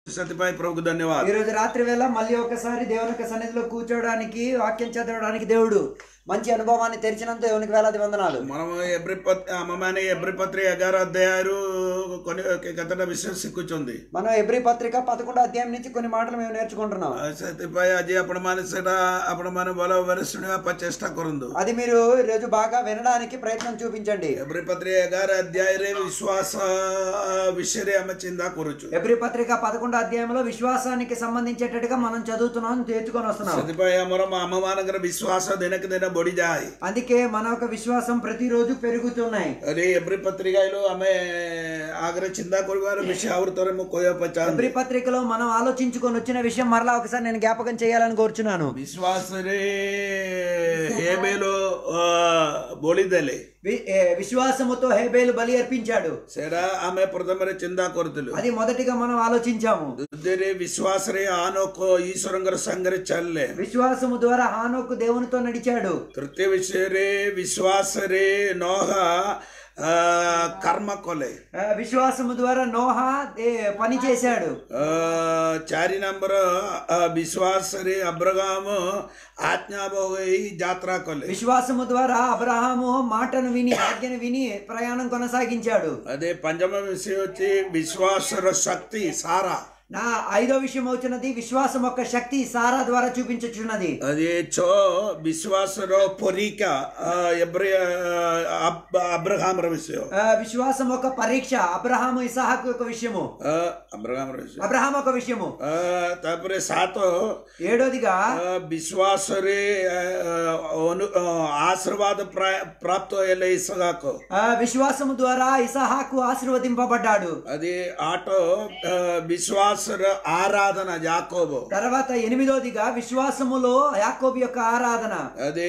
సతిపాయి ప్రభుకు ధన్యవాదాలు ఈ రోజు రాత్రి వేళ మళ్ళీ ఒకసారి దేవుని యొక్క సన్నిధిలో కూర్చోవడానికి వాక్యం చదవడానికి దేవుడు మంచి అనుభవాన్ని తెరిచినంత దేవునికి వేలాది వందనాలు మనము ఎబ్రి పత్ అమ్మమాని ఎబ్రి పత్రి ఎగారు అధ్యాయాలు కొన్ని కథన విషయం సిక్కుచుంది మనం ఎబ్రి పత్రిక పదకొండో అధ్యాయం నుంచి కొన్ని మాటలు మేము నేర్చుకుంటున్నాం ସେଥିପାଇଁ ଆଜି ଆପଣମାନେ ସେଟା ଆପଣମାନେ ଭଲ ଭାବରେ ଶୁଣିବା ପାଇଁ ଚେଷ୍ଟା କରନ୍ତୁ అది మీరు ఈ రోజు బాగా వినడానికి ప్రయత్నం చూపించండి ଏବ୍ରି ପତ୍ରି ଏଗାର ଅଧ୍ୟାୟରେ ବିଶ୍ୱାସ ବିଷୟରେ ଆମେ ଚିନ୍ତା କରୁଛୁ ఎబ్రి పత్రిక పదకొండో అధ్యాయంలో విశ్వాసానికి సంబంధించేటట్టుగా మనం చదువుతున్నాం తెచ్చుకొని వస్తున్నాం ସେଥିପାଇଁ ଆମର ଆମମାନଙ୍କର ବିଶ୍ୱାସ ଦିନକୁ ଦିନ ବଢିଯାଏ అందుకే మన యొక్క విశ్వాసం ప్రతిరోజు పెరుగుతున్నాయి అరే ఎబ్రి పత్రికలో ఆమె ఆగరే చింతా କରିବାର ବିଷୟ ଆହୁରି ଥରେ ମୁଁ କହିବା ପାଇଁ ଚାହୁଁଛି ఎబ్రి పత్రికలో మనం ఆలోచించుకొని వచ్చిన విషయం మరలా ఒకసారి నేను జ్ఞాపకం చేయాలని కోరుచున్నాను ବିଶ୍ୱାସରେ ହେବେଲୋ ବୋଳିଦେଲେ వి- ఏ, విశ్వాసముతో హేబేలు బలి అర్పించాడు ସେଟା ଆମେ ପ୍ରଥମରେ ଚିନ୍ତା କରୁଥିଲୁ అది మొదటిగా మనం ఆలోచించాము ଦ୍ୱିତୀୟରେ ବିଶ୍ୱାସରେ ଆନୋକ ଈଶ୍ୱରଙ୍କର ସାଙ୍ଗରେ ଚାଲିଲେ విశ్వాసము ద్వారా హానోకు దేవునితో నడిచాడు ତୃତୀୟ ବିଷୟରେ ବିଶ୍ୱାସରେ ନୋହା ଆ, କର୍ମ କଲେ ఆ, విశ్వాసము ద్వారా నోహ ఏ, పని చేశాడు ଆ, ଚାରି ନମ୍ବର ଆ, ବିଶ୍ୱାସରେ ଅବ୍ରଗାମ ଆజ్ఞାବହ ହେଇ ଯାତ୍ରା କଲେ విశ్వాసము ద్వారా అబ్రహాము మాటను విని ఆజ్ఞను విని ప్రయాణం కొనసాగించాడు అదే పంచమ విషయం వచ్చి విశ్వాసర శక్తి సారా నా ఐదో విషయం అవుతున్నది విశ్వాసం యొక్క శక్తి సారా ద్వారా చూపించుచున్నది అది చో విశ్వాసర పొరిక ఎబ్రి అబ్రహామర విషయం ఆ, విశ్వాసం ఒక పరీక్ష అబ్రహాము ఇసాహకు యొక్క విషయము ଆ, అబ్రహామర విషయం అబ్రహాం ఒక విషయము ଆ, ତାପରେ ସାତ ఏడోదిగా ଆ, ବିଶ୍ୱାସରେ ଆ, ଅनु- ଅ, ଆଶୀର୍ବାଦ ପ୍ରା- ପ୍ରାପ୍ତ ହେଲେ ଇସହାକ ఆ, విశ్వాసము ద్వారా ఇసాహాకు ఆశీర్వదింపబడ్డాడు అది ఆట ଆ, విశ్వాసର ఆరాధన యాకోబు తర్వాత ఎనిమిదోదిగా విశ్వాసములో యాకోబు యొక్క ఆరాధన అది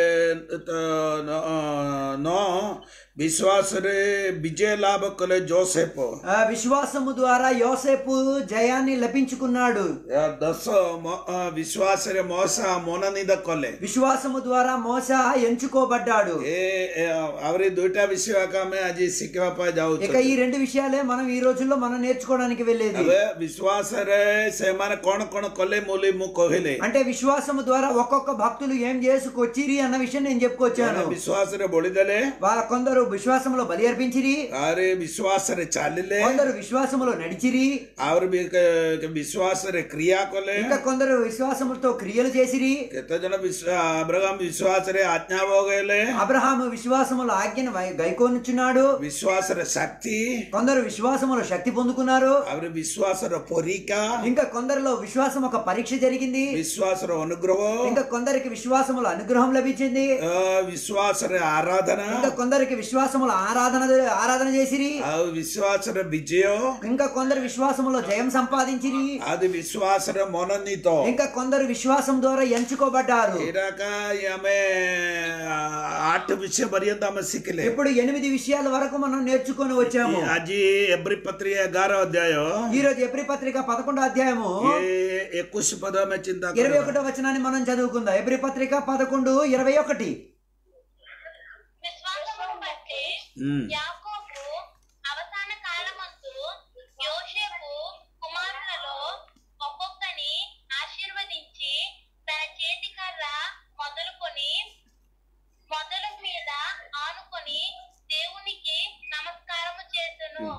త- ନ- ନ ବିଶ୍ୱାସରେ ବିଜୟ ଲାଭ କଲେ ଜୋସେଫ ఆ, విశ్వాసము ద్వారా యోసేపు జయాన్ని లభించుకున్నాడు ଆ, ଦଶ ମ- ଆ, ବିଶ୍ୱାସରେ ମଶା ମନୋନୀତ କଲେ విశ్వాసము ద్వారా మోస ఎంచుకోబడ్డాడు ଏ ଏ, ଆହୁରି ଦୁଇଟା ବିଷୟ ଏକା ଆମେ ଆଜି ଶିଖିବା ପାଇଁ ଯାଉଛୁ ఇక ఈ రెండు విషయాలే మనం ఈ రోజుల్లో మనం నేర్చుకోవడానికి వెళ్ళేది ଏବେ ବିଶ୍ୱାସରେ ସେମାନେ କଣ କଣ କଲେ ବୋଲି ମୁଁ କହିଲେ అంటే విశ్వాసము ద్వారా ఒక్కొక్క భక్తులు ఏం చేసుకొచ్చిరి అన్న విషయం నేను చెప్పుకొచ్చాను ବିଶ୍ୱାସରେ ବଳିଦେଲେ వా- కొందరు విశ్వాసములో బలి అర్పించిరి ଆହୁରି ବିଶ୍ୱାସରେ ଚାଲିଲେ కొందరు విశ్వాసములో నడిచిరి ଆହୁରି ବି କେ- ବିଶ୍ୱାସରେ କ୍ରିୟା କଲେ ఇంకా కొందరు విశ్వాసములతో క్రియలు చేసిరి କେତେ ଜଣ అబ్రహాం విశ్వాసରେ ఆజ్ఞା భోగేଲେ అబ్రహాము విశ్వాసములో ఆజ్ఞను వై- గైకొనుచున్నాడు విశ్వాసర శక్తి కొందరు విశ్వాసములో శక్తి పొందుకున్నారు ଆହୁରି ବିଶ୍ୱାସର ପରୀକ୍ଷା ఇంకా కొందరిలో విశ్వాసం ఒక పరీక్ష జరిగింది ବିଶ୍ୱାସର ଅନୁଗ୍ରହ ఇంకా కొందరికి విశ్వాసములో అనుగ్రహం లభించింది ଆ, ବିଶ୍ୱାସରେ ଆରାଧନା ఇంకా కొందరికి విశ్వాసములో ఆరాధన ఆరాధన చేసిరి ଆଉ ବିଶ୍ୱାସର ବିଜୟ ఇంకా కొందరు విశ్వాసములో జయం సంపాదించిరి ଆଦି ବିଶ୍ୱାସର ମନୋନୀତ ఇంకా కొందరు విశ్వాసం ద్వారా ఎంచుకోబడ్డారు ଏଇଟାକା ଆମେ ଆଠ ବିଷୟ ପର୍ଯ୍ୟନ୍ତ ଆମେ ଶିଖିଲେ ఇప్పుడు ఎనిమిది విషయాల వరకు మనం నేర్చుకొని వచ్చాము ଆଜି ଏବ୍ରି ପତ୍ରି ଏଗାର ଅଧ୍ୟାୟ ఈ రోజు ఎబ్రి పత్రిక పదకొండో అధ్యాయము ଏ ଏକୋଇଶ ପଦ ଆମେ ଚିନ୍ତା ఇరవై କରିବା ఒకటో వచనాన్ని మనం చదువుకుందాం ఎబ్రి పత్రిక పదకొండు ఇరవై ఒకటి విశ్వాసమును బట్టి ఉమ్. యాకోబు అవసాన కాలమందు యోసేపు కుమారులలో ఒక్కొక్కని ఆశీర్వదించి తన చేతి కర్ర మొదలుకొని మొదల మీద ఆనుకొని దేవునికి నమస్కారము చేతును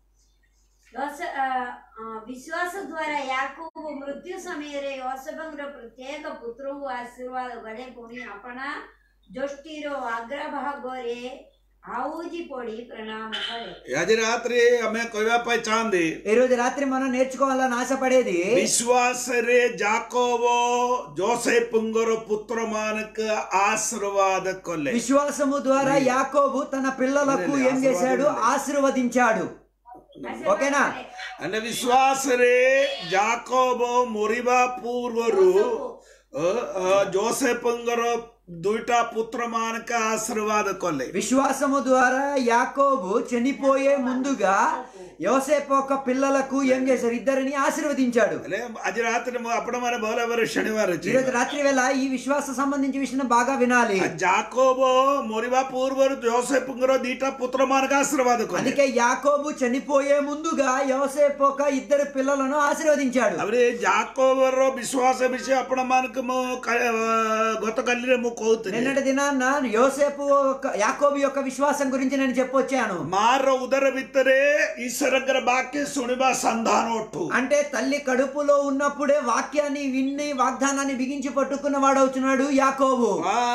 ಯೋಸ- ಆ, ಆ, ವಿಶ್ವಾಸ ದ್ವಾರ ಯಾಕೋಬು ಮೃತ್ಯು ಸಮୟରେ ಯೋಸಭಂಗ್ರ ಪ್ರತ್ಯೇಕ ಪುತ್ರವು ಆಶೀರ್ವಾದ ಗಡೆ ಪುಣಿ ಅಪಣ ಜೊಷ್ಟಿರೋ ಅಗ್ರಭಾಗೋರೆ ಆವುಜಿ ಪೊಡಿ ಪ್ರಣಾಮ ಕಳೆ ଆଜି ରାତିରେ ଆମେ କହିବା ପାଇଁ ଚାହାନ୍ତି ఈ రోజు రాత్రి మనం నేర్చుకోవాలని ఆశపడేది ବିଶ୍ୱାସରେ ଜାକବ ଜୋସେଫଙ୍କର ପୁତ୍ର ମାନଙ୍କୁ ఆశీర్వాద କଲେ విశ్వాసము ద్వారా యాకోబు తన పిల్లలకు ఏం చేశాడు ఆశీర్వదించాడు ఓకేనా అంటే విశ్వాసରେ ଜାକବ ମରିବା ପୂର୍ବରୁ ଅ, ଅ, ଜୋସେଫଙ୍କର ଦୁଇଟା ପୁତ୍ର ମାନଙ୍କ ଆଶୀର୍ବାଦ କଲେ విశ్వాసము ద్వారా యాకోబు చనిపోయే ముందుగా యోసేపు యొక్క పిల్లలకు ఏం చేశారు ఇద్దరిని ఆశీర్వదించాడు ହେଲେ ଆଜି ରାତିରେ ମୁଁ ଆପଣମାନେ ଭଲ ଭାବରେ ଶୁଣିବାର ଅଛି ఈరోజు రాత్రి వేళ ఈ విశ్వాస సంబంధించి విషయం బాగా వినాలి ଜାକୋବ ମରିବା ପୂର୍ବରୁ ଯୋସେଫଙ୍କର ଦିଟା ପୁତ୍ର ମାନଙ୍କ ଆଶୀର୍ବାଦ କଲେ అందుకే యాకోబు చనిపోయే ముందుగా యోసేపు ఒక ఇద్దరు పిల్లలను ఆశీర్వదించాడు ତାପରେ ଜାକୋବର ବିଶ୍ୱାସ ବିଷୟ ଆପଣମାନଙ୍କୁ ମୁଁ କା- ଅ, ଗତକାଲିରେ ମୁଁ କହୁଥିଲି నిన్నటి దినాన్న యోసేపు యొక్క యాకోబు యొక్క విశ్వాసం గురించి నేను చెప్పొచ్చాను ମାର ଉଦର ଭିତରେ ଈଶ୍ୱରଙ୍କର ବାକ୍ୟ ଶୁଣିବା ସନ୍ଧାନ ଅଠୁ అంటే తల్లి కడుపులో ఉన్నప్పుడే వాక్యాన్ని విన్ని వాగ్దానాన్ని బిగించి పట్టుకున్న వాడవుతున్నాడు యాకోబు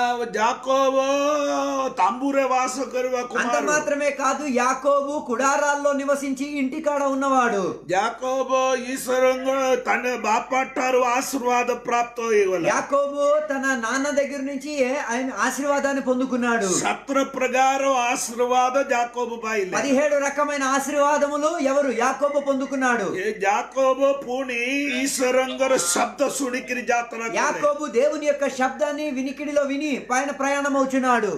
ଜାକୋବ ତାମ୍ବୁରେ ବାସ କରିବା అంత କୁମାର మాత్రమే కాదు యాకోబు కుడారాల్లో నివసించి ఇంటికాడ ఉన్నవాడు ଜାକୋବ ଈଶ୍ୱରଙ୍କ ତନ ବାପା ଠାରୁ ଆଶୀର୍ବାଦ ପ୍ରାପ୍ତ ହେଇଗଲା యాకోబు తన నాన్న దగ్గర నుంచి ఆయన ఆశీర్వాదాన్ని పొందుకున్నాడు ସତ୍ର ପ୍ରକାର ଆଶୀର୍ବାଦ ଜାକୋବ ପାଇଲେ పదిహేడు రకమైన ఆశీర్వాదములు ఎవరు యాకోబు పొందుకున్నాడు ଏ ଜାକୋବ ପୁଣି ଈଶ୍ୱରଙ୍କର ଶବ୍ଦ ଶୁଣିକିରି ଯାତ୍ରା କଲେ యాకోబు దేవుని యొక్క శబ్దాన్ని వినికిడిలో విని పైన ప్రయాణం అవుతున్నాడు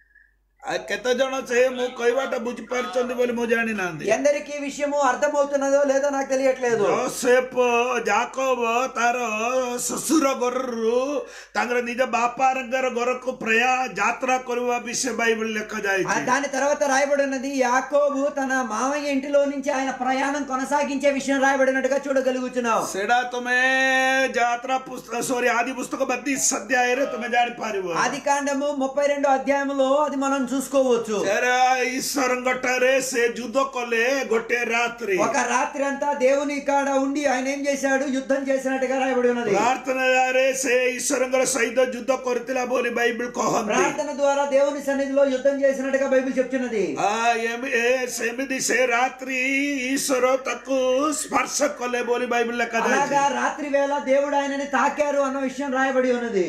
ଆଉ କେତେ ଜଣ ସେ ମୁଁ କହିବାଟା ବୁଝିପାରୁଛନ୍ତି ବୋଲି ମୁଁ ଜାଣିନାହାନ୍ତି ఎందరికీ ఈ విషయము అర్థమవుతున్నదో లేదో నాకు తెలియట్లేదు ଜୋସେଫ ଜାକୋବ ତାର ଶ୍ୱଶୁର ଘରରୁ ତାଙ୍କର ନିଜ ବାପାଙ୍କର ଘରକୁ ପ୍ରୟା ଯାତ୍ରା କରିବା ବିଷୟ ବାଇବଲ ఆ ଲେଖାଯାଇଛି దాని తర్వాత రాయబడి ఉన్నది యాకోబు తన మామయ్య ఇంటిలో నుంచి ఆయన ప్రయాణం కొనసాగించే విషయం రాయబడినట్టుగా చూడగలుగుతున్నావు ସେଟା ତମେ ଯାତ୍ରା ପୁସ୍ତକ ସରି ଆଦି ପୁସ୍ତକ ବତିଶ ଅଧ୍ୟାୟରେ ତମେ ଜାଣିପାରିବ ఆది కాండము ముప్పై రెండో అధ్యాయంలో అది మనం చూసుకోవచ్చు ସେରା ଈଶ୍ୱରଙ୍କ ଠାରେ ସେ ଯୁଦ୍ଧ କଲେ ଗୋଟେ ରାତ୍ରି ఒక రాత్రి అంతా దేవుని కాడ ఉండి ఆయన ఏం చేశాడు యుద్ధం చేసినట్టుగా రాయబడి ఉన్నది ପ୍ରାର୍ଥନାରେ ସେ ଈଶ୍ୱରଙ୍କର ସହିତ ଯୁଦ୍ଧ କରିଥିଲା ବୋଲି ବାଇବଲ କହନ୍ତି ప్రార్థన ద్వారా దేవుని సన్నిధిలో యుద్ధం చేసినట్టుగా బైబిల్ చెప్తున్నది ఆ, ଏମି- ଏ ସେମିତି ସେ ରାତ୍ରି ଈଶ୍ୱର ତାକୁ ସ୍ପର୍ଶ କଲେ ବୋଲି ବାଇବଲ ଲେଖାଯାଇଛି అలాగా రాత్రి వేళ దేవుడు ఆయనని తాకారు అన్న విషయం రాయబడి ఉన్నది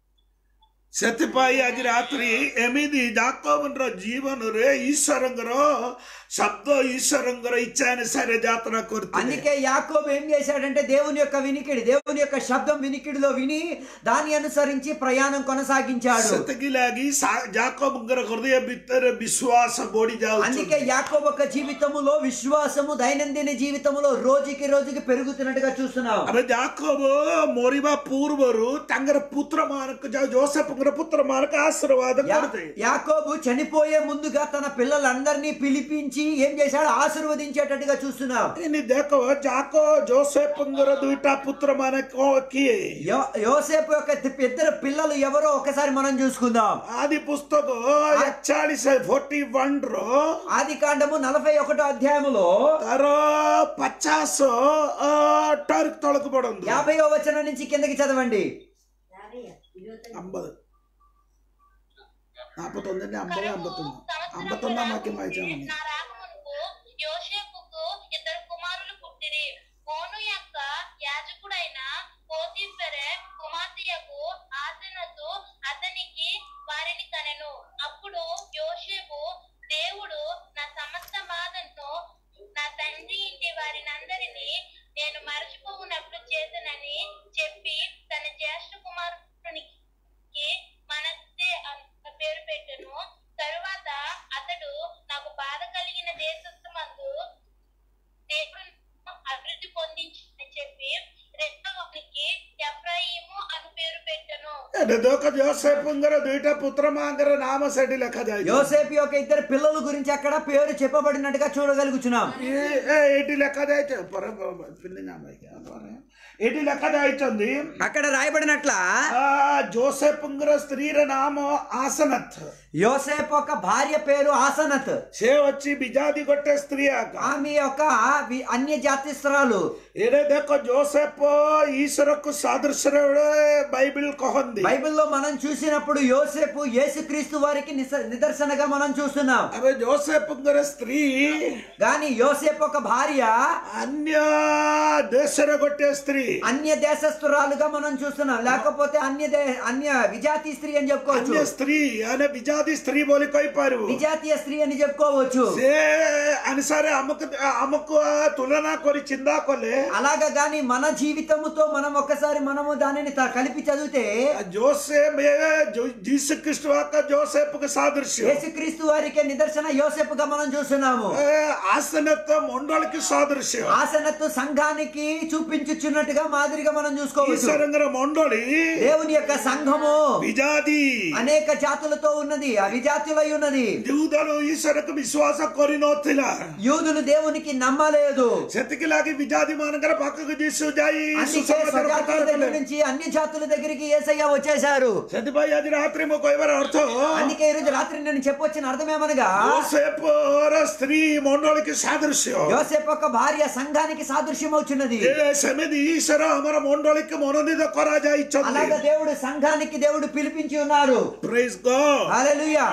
ସେଥିପାଇଁ ଆଜି ରାତ୍ରି ଏମିତି ଯାକବର ଜୀବନରେ ଈଶ୍ୱରଙ୍କର ଶବ୍ଦ ଈଶ୍ୱରଙ୍କର ଇଚ୍ଛା ଅନୁସାରେ ଯାତ୍ରା କରୁଥିଲେ అందుకే యాకోబు ఏం చేశాడంటే దేవుని యొక్క వినికిడి దేవుని యొక్క శబ్దం వినికిడిలో విని దాన్ని అనుసరించి ప్రయాణం కొనసాగించాడు ସେଥିଲାଗି ସା- ଯାକବଙ୍କର ହୃଦୟ ଭିତରେ ବିଶ୍ୱାସ ବଢି అందుకే ଯାଉଛି యాకోబు యొక్క జీవితములో విశ్వాసము దైనందిన జీవితములో రోజుకి రోజుకి పెరుగుతున్నట్టుగా చూస్తున్నాం ଆମେ ଯାକବ ମରିବା ପୂର୍ବରୁ ତାଙ୍କର ପୁତ୍ର ମାନଙ୍କୁ ଯାଉ ଜୋସେଫଙ୍କର ପୁତ୍ର ମାନଙ୍କୁ ଆଶୀର୍ବାଦ యా- କରିଥିଲେ యాకోబు చనిపోయే ముందుగా తన పిల్లలందరినీ పిలిపించి ఏం చేశాడు ఆశీర్వదించేటట్టుగా చూస్తున్నాం ଏନି ଦେଖ ଯାକ ଜୋସେଫଙ୍କର ଦୁଇଟା ପୁତ୍ର ମାନେ କଣ କିଏ యో- యోసేపు యొక్క ఇద్దరు పిల్లలు ఎవరో ఒకసారి మనం చూసుకుందాం ଆଦି ପୁସ୍ତକ ଏକଚାଳିଶ ଫୋର୍ଟି ୱାନ୍ ର ఆది కాండము నలభై ఒకటో అధ్యాయములో ତାର ପଚାଶ ଅ, ଠାରୁ ତଳକୁ ପଡନ୍ତୁ యాభైవ వచనం నుంచి కిందకి చదవండి అంబదు నాపతొందండి అంబదే అంబతుంది అంబతొందా మాకే మాయిచామని నా రాకమునకు యోసేపుకు ఇద్దరు కుమారులు పుట్టిరి ఓను యొక్క యాజకుడైన పోతీఫెరె కుమార్తెయకు ఆసనతు అతనికి వారిని కనెను అప్పుడు యోసేపు దేవుడు నా సమస్త బాధను నా తండ్రి ఇంటి వారినందరినీ నేను మరచిపోవునట్లు చేతనని చెప్పి తన జ్యేష్ఠ కుమారునికి మనస్సే అన్న పేరు పెట్టెను తరువాత అతడు నాకు బాధ కలిగిన దేశమందు దేవుడు అభివృద్ధి పొందించని చెప్పి రెండవనికి ఎఫ్రాయిము అను పేరు పెట్టెను ଏଠି ଦେଖ ଜୋସେଫଙ୍କର ଦୁଇଟା ପୁତ୍ର ମାଙ୍କର ନାମ ସେଠି ଲେଖାଯାଇଛି యోసేపు యొక్క ఇద్దరు పిల్లల గురించి అక్కడ పేరు చెప్పబడినట్టుగా చూడగలుగుతున్నాం ଏ- ଏ- ଏଇଠି ଲେଖାଯାଇଛି ପରେ ପିଲି ନାମ ଏଇଠି ଲେଖାଯାଇଛନ୍ତି అక్కడ రాయబడినట్ల ఆ, జోసెఫ్ଙ୍କର ସ୍ତ୍ରୀର ନାମ ଆସନଥ యోసేపు యొక్క భార్య పేరు ఆసనత్ ସେ ଅଛି ବିଜାତି ଗୋଟେ ସ୍ତ୍ରୀ ଆକା ఆమె యొక్క వి- అన్య జాతిస్త్రాలు ଏରେ ଦେଖ ଜୋସେଫ ଈଶ୍ୱରକୁ ସଦୃଶରେ ବାଇబଲ କହନ୍ତି బైబిల్లో మనం చూసినప్పుడు యోసేపు యేసుక్రీస్తు వారికి నిస- నిదర్శనగా మనం చూస్తున్నాం ଏବେ ଜୋସେଫଙ୍କର ସ୍ତ୍ରୀ కానీ యోసేపు ఒక భార్య ଅନ୍ୟ ଦେଶର ଗୋଟେ ସ୍ତ୍ରୀ అన్య దేశస్తురాలుగా మనం చూస్తున్నాం లేకపోతే అన్య దే అన్య విజాతి స్త్రీ అని చెప్పుకోవచ్చు ଅନ୍ୟ ସ୍ତ୍ରୀ ମାନେ ବିଜାତି ସ୍ତ୍ରୀ ବୋଲି କହିପାରିବୁ విజాతీయ స్త్రీ అని చెప్పుకోవచ్చు ସେ ଅନୁସାରେ ଆମକୁ ଆମକୁ ତୁଳନା କରି ଚିନ୍ତା କଲେ అలాగా గాని మన జీవితముతో మనం ఒక్కసారి మనము దానిని త- కలిపి చదివితే जोसेफ ये जो जीसस क्रिस्ट का जोसेफ का सादृश्य యేసుక్రీస్తు వారికి నిదర్శన యోసేపుగా మనం చూస్తున్నాము ఏ, ఆసనత్వ మండలికి సాదృశ్యం ఆసనత్తు సంఘానికి చూపించుచున్నట్టుగా మాదిరిగా మనం చూసుకోవచ్చు ఈశ్వరంగర మండలి దేవుని యొక్క సంఘము విజాది అనేక జాతులతో ఉన్నది అవిజాతులై ఉన్నది యూదులు ఈశ్వరకు విశ్వాಸ కొరినోతిల యూదులు దేవునికి నమ్మలేదు సెతికిలాగి విజాది మానగర పక్కకు తీసుజాయి అందుకే స్వజాతుల దగ్గర నుంచి అన్ని జాతుల దగ్గరికి ఏసయ్య వచ్చేశారు సతిపై అది రాత్రి మొక్క ఎవరు అర్థం అందుకే ఈ రోజు రాత్రి నేను చెప్పొచ్చిన అర్థమేమనగా యోసేపు ర స్త్రీ మండలికి సాదృశ్యం యోసేపు యొక్క భార్య సంఘానికి సాదృశ్యం అవుతున్నది ఏ సెమిది ఈశ్వర అమర మండలికి మనోనిద కొరాజాయిచ్చంది అలాగా దేవుడు సంఘానికి దేవుడు పిలిపించి ఉన్నారు ప్రైజ్ గాడ్ హల్లెలూయా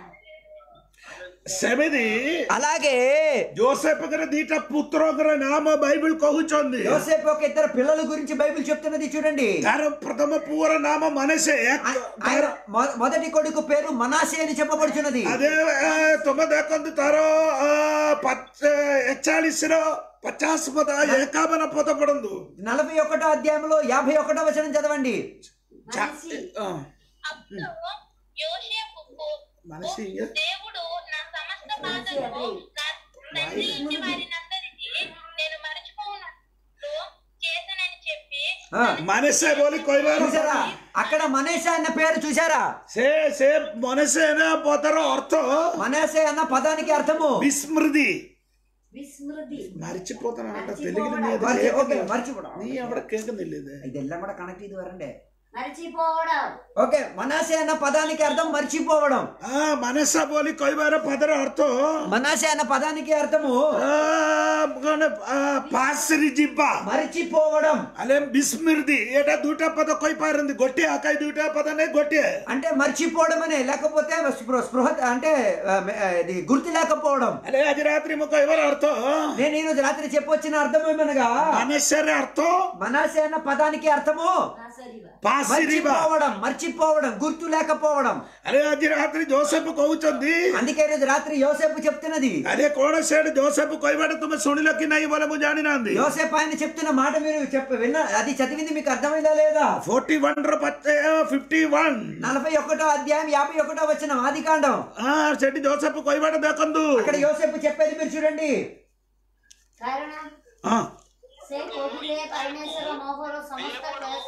సెమిది అలాగే జోసెఫ్ గర దీట పుత్రోగర నామ బైబిల్ కହୁచంది యోసేపు యొక్క ఇద్దరు పిల్లల గురించి బైబిల్ చెప్తున్నది చూడండి ତାର ପ୍ରଥମ ପୁଅର ନାମ ମନେସେ ఆ- ఆయన మొ- మొదటి కొడుకు పేరు మనాసే అని చెప్పబడుచున్నది అదే ఆ, ତୁମେ ଦେଖନ୍ତୁ ତାର ଆ, ପଚ- ଏକଚାଳିଶର ପଚାଶ ପଦ ଏକାବନ ପଦ ପଢନ୍ତୁ నలభై ఒకటో అధ్యాయంలో యాభై ఒకటో వచనం చదవండి మనిషి ఆ, అప్పుడు యోసేపుకు మనిషి ఇంక? దేవుడు నా సమస్త బాధలను నా తండ్రి ఇంటి వారినందరికీ నేను మరచిపోనట్లు చేశానని చెప్పి ఆ, మనసే బోలి కొయ్యారు చూసారా అక్కడ మనేష అన్న పేరు చూసారా ସେ ସେ ମନେସେ ପଦର ଅର୍ଥ మనేసే అన్న పదానికి అర్థము విస్మృతి విస్మృతి మరిచిపోతానంట తెలుగులో నీ అది మర్చి- ఓకే కేൾക്കുന്നില്ല. మర్చిపోవడం നീ അവിടെ കേൾക്കുന്നില്ല ഇത് ఇదెల్లం కూడా కనెక్ట్ ఇది వరండి మరచిపోవడం ఓకే మనసే అన్న పదానికి అర్థం మర్చిపోవడం ఆ మనస బోలి కొయ్యారు పదర అర్థ మనసే అన్న పదానికి అర్థము ପାଶରି ଯିବା మరిచిపోవడం అలే ବିସ୍ମୃତି ଏଇଟା ଦୁଇଟା ପଦ କହିପାରନ୍ତି ଗୋଟିଏ ଆକାଇ ଦୁଇଟା పద ନାହିଁ ଗୋଟିଏ అంటే మర్చిపోవడం అనే లేకపోతే స్పృహ స్పృహ అంటే ఆ, ఆ, ఇది గుర్తు లేకపోవడం అలే ଆଜି ରାତ୍ରି ମୁଁ କହିବାର ଅର୍ଥ నేను ఈ రోజు రాత్రి చెప్పొచ్చిన అర్థం ఏమనగా ମାନସରେ ଅର୍ଥ మనసే అన్న పదానికి అర్థము నాసరివ ପାଶରିବା మర్చిపోవడం మర్చిపోవడం గుర్తు లేకపోవడం ଆରେ ଆଜି ରାତ୍ରି ଜୋସେଫ କହୁଛନ୍ତି అందుకే ఈ రోజు రాత్రి యోసేపు చెప్తున్నది ଆରେ କଣ ସେଠି ଜୋସେଫ କହିବାଟା ତୁମେ ଶୁଣିଲ କି ନାହିଁ ବୋଲେ ମୁଁ ଜାଣିନାହାନ୍ତି యోసేపు ఆయన చెప్తున్న మాట మీరు చెప్ప విన్న అది చదివింది మీకు అర్థమైందా లేదా ఫోర్టీ వన్ ର ଫିଫ୍ଟି ୱାନ୍ నలభై ఒకటో అధ్యాయం యాభై ఒకటో వచ్చిన ఆది కాండం ସେଠି ଜୋସେଫ କହିବାଟା ଦେଖନ୍ତୁ అక్కడ యోసేపు చెప్పేది మీరు చూడండి କାରଣ ହଁ ସେ କହୁଥିଲେ ପରମେଶ୍ୱର ମୋହର ସମସ୍ତ କ୍ଲେଶ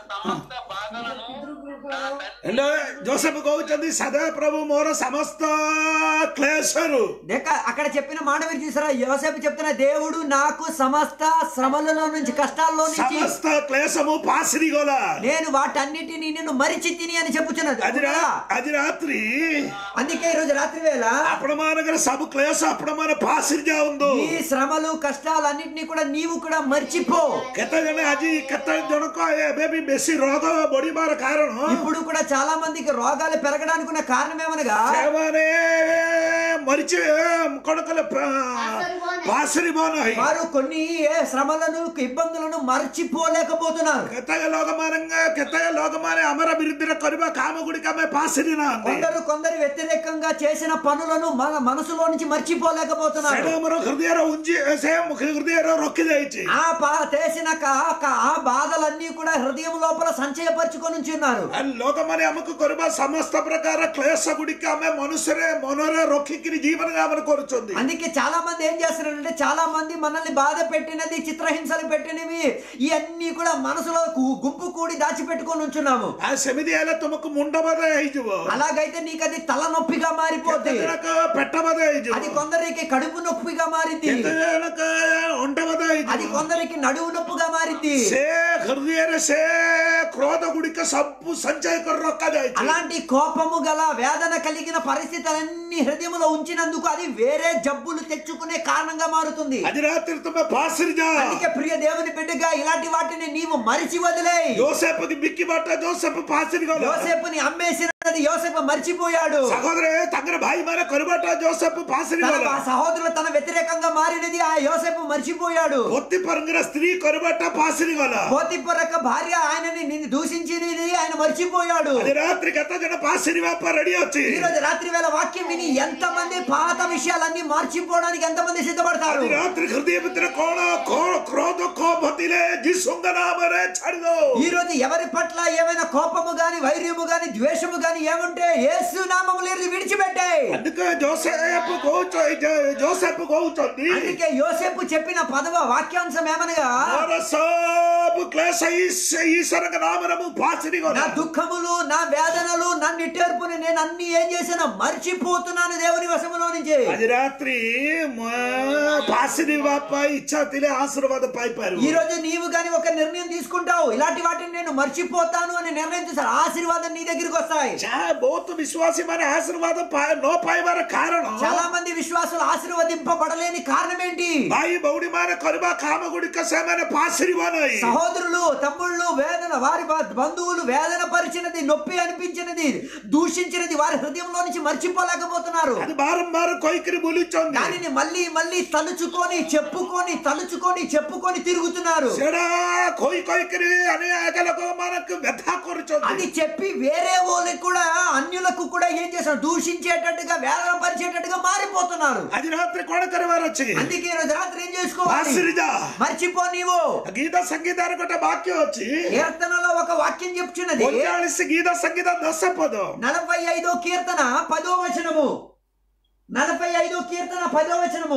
ପିତୃଗୃହର ହେଲେ ଜୋସେଫ କହୁଛନ୍ତି ସଦା ପ୍ରଭୁ ମୋର ସମସ୍ତ କ୍ଲେଶରୁ దేక అక్కడ చెప్పిన మాట మీరు చూసారా యోసేపు చెప్తున్న దేవుడు నాకు సమస్త శ్రమలలో నుంచి కష్టాల్లో నుంచి ସମସ୍ତ କ୍ଲେଶ ମୁଁ ପାଶରି ଗଲା నేను వాటన్నిటిని నేను మరిచి తిని అని చెప్పుచున్నది ଆଜି ରା- ଆଜି ରାତ୍ରି అందుకే ఈ రోజు రాత్రి వేళ ଆପଣ ମାନଙ୍କର ସବୁ କ୍ଲେଶ ଆପଣ ମାନେ ପାଶରି ଯାଆନ୍ତୁ ఈ శ్రమలు కష్టాలన్నిటినీ కూడా నీవు కూడా మర్చిపో କେତେ ଜଣ ଆଜି କେତେ ଜଣକ ଏବେ ବି ବେଶୀ ରୋଗ ବଢିବାର କାରଣ ఇప్పుడు కూడా చాలా మందికి రోగాలు పెరగడానికి ఉన్న కారణం ఏమనగా ସେମାନେ ମରିଛି କଣ କଲେ ପାଶରିବ ନାହିଁ వారు కొన్ని శ్రమలను ఇబ్బందులను మర్చిపోలేకపోతున్నారు କେତେକ ଲୋକମାନେ କେତେକ ଲୋକମାନେ ଆମର ବିରୁଦ୍ଧରେ କରିବା କାମ ଗୁଡିକ ଆମେ ପାଶରି ନାହାନ୍ତି కొందరు కొందరు వ్యతిరేకంగా చేసిన పనులను మన మనసులో నుంచి మర్చిపోలేకపోతున్నారు ସେଟା ଆମର ହୃଦୟର ଉଞ୍ଜି ସେ ହୃଦୟର ରଖିଯାଇଛି ఆ పా చేసిన కా- కా- ఆ బాధలన్నీ కూడా హృదయం లోపల సంచయపరుచుకొని ఉంచున్నారు ଆଉ ଲୋକମାନେ ଆମକୁ କରିବା ସମସ୍ତ ପ୍ରକାର କ୍ଲେଶ ଗୁଡିକ ଆମେ ମନୁଷ୍ୟରେ ମନରେ ରଖିକିରି ଜୀବନ ଯାପନ କରୁଛନ୍ତି అందుకే చాలా మంది ఏం చేస్తున్నారంటే చాలా మంది మనల్ని బాధ పెట్టినది చిత్రహింసలు పెట్టినవి ఇవన్నీ కూడా మనసులో గు- గుంపు కూడి దాచిపెట్టుకొని ఉంచున్నాము ଆଉ ସେମିତି ହେଲେ ତୁମକୁ ମୁଣ୍ଡ ବାଧ ହେଇଯିବ అలాగైతే నీకు అది తలనొప్పిగా କେତେ మారిపోతుంది ଜଣକ ପେଟ ବାଧ ହେଇଯିବ అది కొందరికి కడుపు నొప్పిగా మారింది କେତେ ଜଣକ ଅଣ୍ଟା ବାଧ అది ହେଇଯିବ కొందరికి నడువు నొప్పిగా మారింది ସେ ହୃଦୟରେ ସେ କ୍ରୋଧ ଗୁଡିକ ସବୁ ସଞ୍ଚୟ କରି ରଖାଯାଇଛି అలాంటి కోపము గల వేదన కలిగిన పరిస్థితులన్నీ హృదయంలో ఉంచినందుకు అది వేరే జబ్బులు తెచ్చుకునే కారణంగా మారుతుంది ଆଜି ରାତିରେ ତୁମେ ପାଶରି ଯା అందుకే ప్రియ దేవుని బిడ్డగా ఇలాంటి వాటిని నీవు మరిచి వదిలే ଜୋସେଫ ବିକି ବାଟ ଜୋସେଫ ପାଶରି ଗଲା యోసేపుని అమ్మేసిన అది యోసేపు మర్చిపోయాడు సహోదరే తంగర భాయి మన కొరబట జోసెఫ్ పాసిని తన ఆ సహోదరులు తన వ్యతిరేకంగా మారినది ఆ యోసేపు మర్చిపోయాడు ఒత్తి పరంగిన స్త్రీ కొరబట పాసిని గల పోతిపరక భార్య ఆయనని నిన్ను దూషించినది ఆయన మర్చిపోయాడు అది రాత్రి గత జన పాసిని వ్యాపార రెడీ వచ్చి ఈ రోజు రాత్రి వేళ వాక్యం విని ఎంతమంది పాత విషయాలన్నీ మర్చిపోవడానికి ఎంతమంది సిద్ధపడతారు అది రాత్రి హృదయ మిత్ర కోణ కోణ క్రోధ కోపతిలే జిసుంగ నామరే చడిదో ఈ రోజు ఎవరి పట్ల ఏమైనా కోపము గాని వైర్యము గాని ద్వేషము గాని ఏముంటే యేసు నామము లేదు విడిచిపెట్టాయి అందుకే జోసెఫ్ కోచ జోసెఫ్ కోచుంది అందుకే యోసేపు చెప్పిన పదవ వాక్యాంశం ఏమనగా మన సబు క్లేశ ఈశ్వరంగ నామరము పాసిని నా గల దుఃఖములు నా వేదనలు నా నిట్టేర్పుని నేను అన్ని ఏం చేసినా మర్చిపోతున్నాను దేవుని వశములో నుంచి అది రాత్రి పాసిని బాప ఇచ్చా తిలే ఆశీర్వాద పైపారు ఈ రోజు నీవు గాని ఒక నిర్ణయం తీసుకుంటావు ఇలాంటి వాటిని నేను మర్చిపోతాను అని నిర్ణయం చేశారు ఆశీర్వాదం నీ దగ్గరికి వస్తాయి చా బోత్ విశ్వాసి మన ఆశీర్వాదం పా- నో పైవార కారణం చాలా మంది విశ్వాసులు ఆశీర్వదింపబడలేని కారణం ఏంటి బాయి బౌడి మన కరుబా కామగుడిక సేమైన పాసిరివానాయి సహోదరులు తమ్ముళ్ళు వేదన వారి బ- బంధువులు వేదన పరిచినది నొప్పి అనిపించినది దూషించినది వారి హృదయంలో నుంచి మర్చిపోలేకపోతున్నారు అది బారం బారం కొయ్కిరి ములిచొంది దానిని మళ్ళీ మళ్ళీ తలుచుకొని చెప్పుకొని తలుచుకొని చెప్పుకొని తిరుగుతున్నారు చెడా కొయ్ కొయ్కిరి అనేకలకు మనకు వ్యథ కొరుచొంది అది చెప్పి వేరే వాళ్ళకి కూడా అన్యులకు కూడా ఏం చేశారు దూషించేటట్టుగా వేదన పరిచేటట్టుగా మారిపోతున్నారు అది రాత్రి కొడకరి వారు వచ్చి అందుకే ఈ రోజు రాత్రి ఏం చేసుకోవాలి పాసిరిజా మర్చిపో నీవు గీత సంగీతానికి ఒక వాక్యం వచ్చి కీర్తనలో ఒక వాక్యం చెప్తున్నది పొంజాలిసి గీత సంగీతం దశపదు నలభై ఐదో కీర్తన పదో వచనము నలభై ఐదో కీర్తన పదో వచనము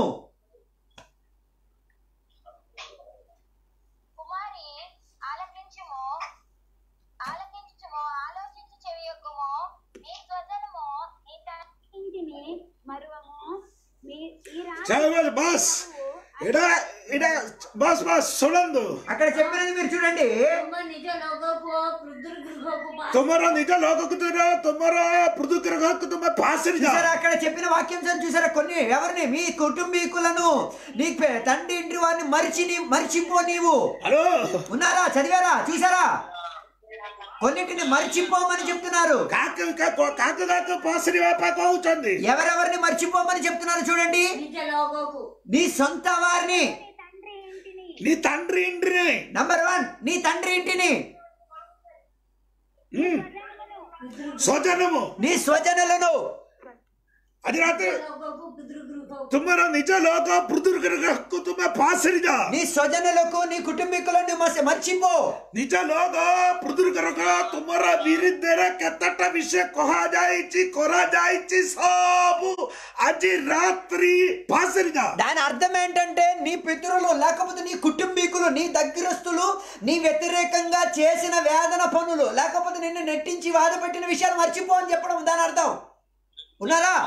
కుమారి ఆలకించుము ఆలకించుము ఆలోచించి చెవియొక్కుము నీ స్వజనము నీ తండ్రిని మరువము మీ ఈ చాలు బస్ ఇడ ఇడ బస్ బస్ సునందు అక్కడ చెప్పినది మీరు చూడండి ତୁମ ନିଜ ଲୋଗକୁ ପୃଥୁର ଗୃହକୁ ପା- తుమరో నిజ లోకకుతుర తుమరో పృథుగ్రహకు తుమ పాసిరిజా చూసారా అక్కడ చెప్పిన వాక్యం చూసారా కొన్ని ఎవరిని మీ కుటుంబీకులను నీ పె- తండ్రి ఇంటి వారిని మరిచి నీ మర్చిపో నీవు హలో ఉన్నారా చదివారా చూసారా కొన్నింటిని మర్చిపోమని చెప్తున్నారు కాక కాక కాక కాక పాసిరి వ్యాపాక అవుతుంది ఎవరెవరిని మర్చిపోమని చెప్తున్నారు చూడండి ନିଜ ଲୋଗକୁ నీ సొంత వారిని నీ తండ్రి ఇంటిని నంబర్ వన్ నీ తండ్రి ఇంటిని ఉమ్. స్వజనము నీ స్వజనులను అది రాత్రి ଲୋଗକୁ ପୃଥୁର ଗୃହକୁ తుమరో నిజ లోక పృథుగ్రహకు తుమ పాసిరిజా నీ స్వజనులకు నీ కుటుంబీకులను మర్చి- మర్చిపో ନିଜ ଲୋକ ପୃଥୁଗ୍ରହ ତୁମର ବିରୁଦ୍ଧରେ କେତେଟା ବିଷୟ କୁହାଯାଇଛି କରାଯାଇଛି ସବୁ ଆଜି ରାତ୍ରି ପାଶରି ଯା దాని అర్థం ఏంటంటే నీ పితరులు లేకపోతే నీ కుటుంబీకులు నీ దగ్గరస్తులు నీ వ్యతిరేకంగా చేసిన వేదన పనులు లేకపోతే నిన్ను నెట్టించి బాధ పెట్టిన విషయాలు మర్చిపో అని చెప్పడం దాని అర్థం ఉన్నారా